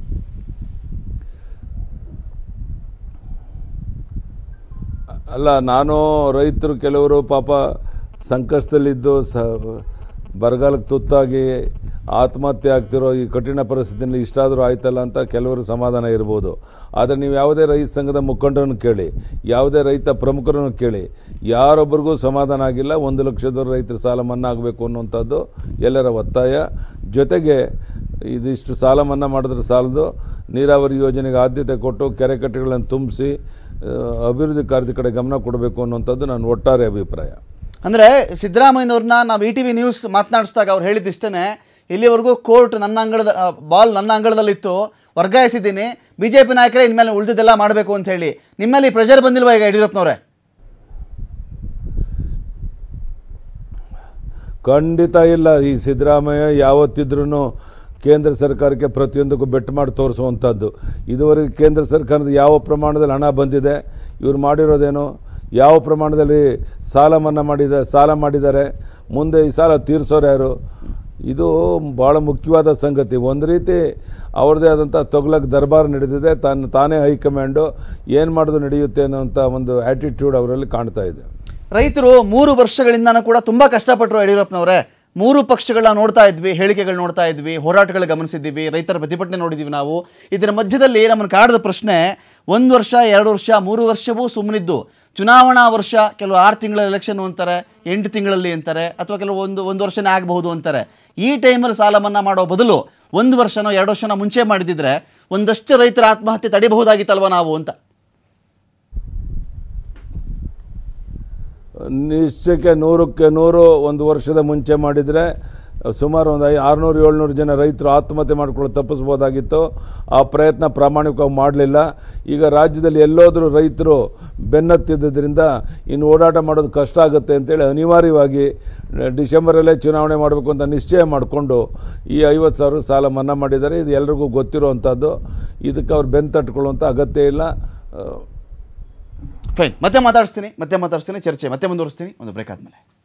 E: ಅಲ್ಲ ನಾನು ರೈತರು ಕೆಲವರು ಪಾಪ ಸಂಕಷ್ಟದಲ್ಲಿದ್ದು ಸ ಬರಗಾಲಕ್ಕೆ ತುತ್ತಾಗಿ ಆತ್ಮಹತ್ಯೆ ಆಗ್ತಿರೋ ಈ ಕಠಿಣ ಪರಿಸ್ಥಿತಿಯಲ್ಲಿ ಇಷ್ಟಾದರೂ ಆಯ್ತಲ್ಲ ಅಂತ ಕೆಲವರು ಸಮಾಧಾನ ಇರ್ಬೋದು ಆದರೆ ನೀವು ಯಾವುದೇ ರೈತ ಸಂಘದ ಮುಖಂಡರನ್ನು ಕೇಳಿ ಯಾವುದೇ ರೈತ ಪ್ರಮುಖರನ್ನು ಕೇಳಿ ಯಾರೊಬ್ಬರಿಗೂ ಸಮಾಧಾನ ಆಗಿಲ್ಲ ಒಂದು ಲಕ್ಷದವರೆಗೆ ರೈತರ ಸಾಲ ಮನ್ನಾ ಆಗಬೇಕು ಅನ್ನುವಂಥದ್ದು ಎಲ್ಲರ ಒತ್ತಾಯ ಜೊತೆಗೆ ಇದಿಷ್ಟು ಸಾಲ ಮನ್ನಾ ಮಾಡಿದ್ರೆ ಸಾಲದು ನೀರಾವರಿ ಯೋಜನೆಗೆ ಆದ್ಯತೆ ಕೊಟ್ಟು ಕೆರೆ ಕಟ್ಟೆಗಳನ್ನು ತುಂಬಿಸಿ ಅಭಿವೃದ್ಧಿ ಕಾರ್ಯದ ಕಡೆ ಗಮನ ಕೊಡಬೇಕು ಅನ್ನುವಂಥದ್ದು ನನ್ನ ಒಟ್ಟಾರೆ ಅಭಿಪ್ರಾಯ
A: ಅಂದರೆ ಸಿದ್ದರಾಮಯ್ಯನವ್ರನ್ನ ನಾವು ಇ ಟಿ ವಿ ನ್ಯೂಸ್ ಮಾತನಾಡಿಸಿದಾಗ ಅವ್ರು ಹೇಳಿದಿಷ್ಟೇ ಇಲ್ಲಿವರೆಗೂ ಕೋರ್ಟ್ ನನ್ನ ಅಂಗಳದ ಆ, ಬಾಲ್ ನನ್ನ ಅಂಗಳದಲ್ಲಿತ್ತು ವರ್ಗಾಯಿಸಿದ್ದೀನಿ ಬಿ ಜೆ ಪಿ ನಾಯಕರೇ ಇನ್ಮೇಲೆ ಉಳಿದಿದ್ದೆಲ್ಲ ಮಾಡಬೇಕು ಅಂತ ಹೇಳಿ ನಿಮ್ಮಲ್ಲಿ ಪ್ರೆಷರ್ ಬಂದಿಲ್ವಾ ಈಗ ಯಡಿಯೂರಪ್ಪನವರೇ
E: ಖಂಡಿತ ಇಲ್ಲ ಈ ಸಿದ್ದರಾಮಯ್ಯ ಯಾವತ್ತಿದ್ರೂ ಕೇಂದ್ರ ಸರ್ಕಾರಕ್ಕೆ ಪ್ರತಿಯೊಂದಕ್ಕೂ ಬೆಟ್ಟು ಮಾಡಿ ತೋರಿಸುವಂಥದ್ದು ಇದುವರೆಗೆ ಕೇಂದ್ರ ಸರ್ಕಾರದ ಯಾವ ಪ್ರಮಾಣದಲ್ಲಿ ಹಣ ಬಂದಿದೆ ಇವ್ರು ಮಾಡಿರೋದೇನು ಯಾವ ಪ್ರಮಾಣದಲ್ಲಿ ಸಾಲ ಮನ್ನಾ ಮಾಡಿದ ಸಾಲ ಮಾಡಿದ್ದಾರೆ ಮುಂದೆ ಈ ಸಾಲ ತೀರಿಸೋರು ಯಾರು ಇದು ಭಾಳ ಮುಖ್ಯವಾದ ಸಂಗತಿ ಒಂದು ರೀತಿ ಅವ್ರದ್ದೇ ಆದಂಥ ತೊಗ್ಲಕ್ ದರ್ಬಾರ್ ನಡೆದಿದೆ ತಾನು ತಾನೇ ಹೈಕಮಾಂಡು ಏನು ಮಾಡೋದು ನಡೆಯುತ್ತೆ ಅನ್ನೋಂಥ ಒಂದು ಆ್ಯಟಿಟ್ಯೂಡ್ ಅವರಲ್ಲಿ ಕಾಣ್ತಾ ಇದೆ
A: ರೈತರು ಮೂರು ವರ್ಷಗಳಿಂದನೂ ಕೂಡ ತುಂಬ ಕಷ್ಟಪಟ್ಟರು ಯಡಿಯೂರಪ್ಪನವರೇ ಮೂರು ಪಕ್ಷಗಳನ್ನ ನೋಡ್ತಾ ಇದ್ವಿ ಹೇಳಿಕೆಗಳು ನೋಡ್ತಾ ಇದ್ವಿ ಹೋರಾಟಗಳು ಗಮನಿಸಿದ್ದೀವಿ ರೈತರ ಪ್ರತಿಭಟನೆ ನೋಡಿದ್ದೀವಿ ನಾವು ಇದರ ಮಧ್ಯದಲ್ಲಿ ನಮ್ಮನ್ನು ಕಾಡಿದ ಪ್ರಶ್ನೆ ಒಂದು ವರ್ಷ ಎರಡು ವರ್ಷ ಮೂರು ವರ್ಷವೂ ಸುಮ್ಮನಿದ್ದು ಚುನಾವಣಾ ವರ್ಷ ಕೆಲವು ಆರು ತಿಂಗಳ ಎಲೆಕ್ಷನ್ ಅಂತಾರೆ ಎಂಟು ತಿಂಗಳಲ್ಲಿ ಅಂತಾರೆ ಅಥವಾ ಕೆಲವು ಒಂದು ಒಂದು ವರ್ಷನೇ ಆಗಬಹುದು ಅಂತಾರೆ ಈ ಟೈಮಲ್ಲಿ ಸಾಲ ಮನ್ನಾ ಮಾಡೋ ಬದಲು ಒಂದು ವರ್ಷನೋ ಎರಡು ವರ್ಷನೋ ಮುಂಚೆ ಮಾಡಿದಿದ್ರೆ ಒಂದಷ್ಟು ರೈತರ ಆತ್ಮಹತ್ಯೆ ತಡಿಬಹುದಾಗಿತ್ತಲ್ವ ನಾವು ಅಂತ
E: ನಿಶ್ಚಯಕ್ಕೆ ನೂರಕ್ಕೆ ನೂರು ಒಂದು ವರ್ಷದ ಮುಂಚೆ ಮಾಡಿದರೆ
H: ಸುಮಾರು ಒಂದು ಐ ಆರುನೂರು ಏಳ್ನೂರು ಜನ ರೈತರು ಆತ್ಮಹತ್ಯೆ ಮಾಡ್ಕೊಳ್ಳೋ ತಪ್ಪಿಸ್ಬೋದಾಗಿತ್ತು ಆ ಪ್ರಯತ್ನ ಪ್ರಾಮಾಣಿಕವಾಗಿ ಮಾಡಲಿಲ್ಲ ಈಗ ರಾಜ್ಯದಲ್ಲಿ ಎಲ್ಲೋದ್ರೂ ರೈತರು ಬೆನ್ನತ್ತಿದ್ದರಿಂದ ಇನ್ನು ಓಡಾಟ ಮಾಡೋದು ಕಷ್ಟ ಆಗುತ್ತೆ ಅಂತೇಳಿ ಅನಿವಾರ್ಯವಾಗಿ ಡಿಸೆಂಬರಲ್ಲೇ ಚುನಾವಣೆ ಮಾಡಬೇಕು ಅಂತ ನಿಶ್ಚಯ ಮಾಡಿಕೊಂಡು ಈ ಐವತ್ತು ಸಾವಿರ ಸಾಲ ಮನ್ನಾ ಮಾಡಿದ್ದಾರೆ ಇದು ಎಲ್ರಿಗೂ ಗೊತ್ತಿರುವಂಥದ್ದು ಇದಕ್ಕೆ ಅವ್ರು ಬೆನ್ನು ತಟ್ಕೊಳ್ಳುವಂಥ ಅಗತ್ಯ ಇಲ್ಲ ಆ,
A: ಫೈನ್ ಮತ್ತೆ ಮಾತಾಡಿಸ್ತೀನಿ ಮತ್ತೆ ಮಾತಾಡಿಸ್ತೀನಿ ಚರ್ಚೆ ಮತ್ತೆ ಮುಂದುವರಿಸ್ತೀನಿ ಒಂದು ಬ್ರೇಕ್ ಆದಮೇಲೆ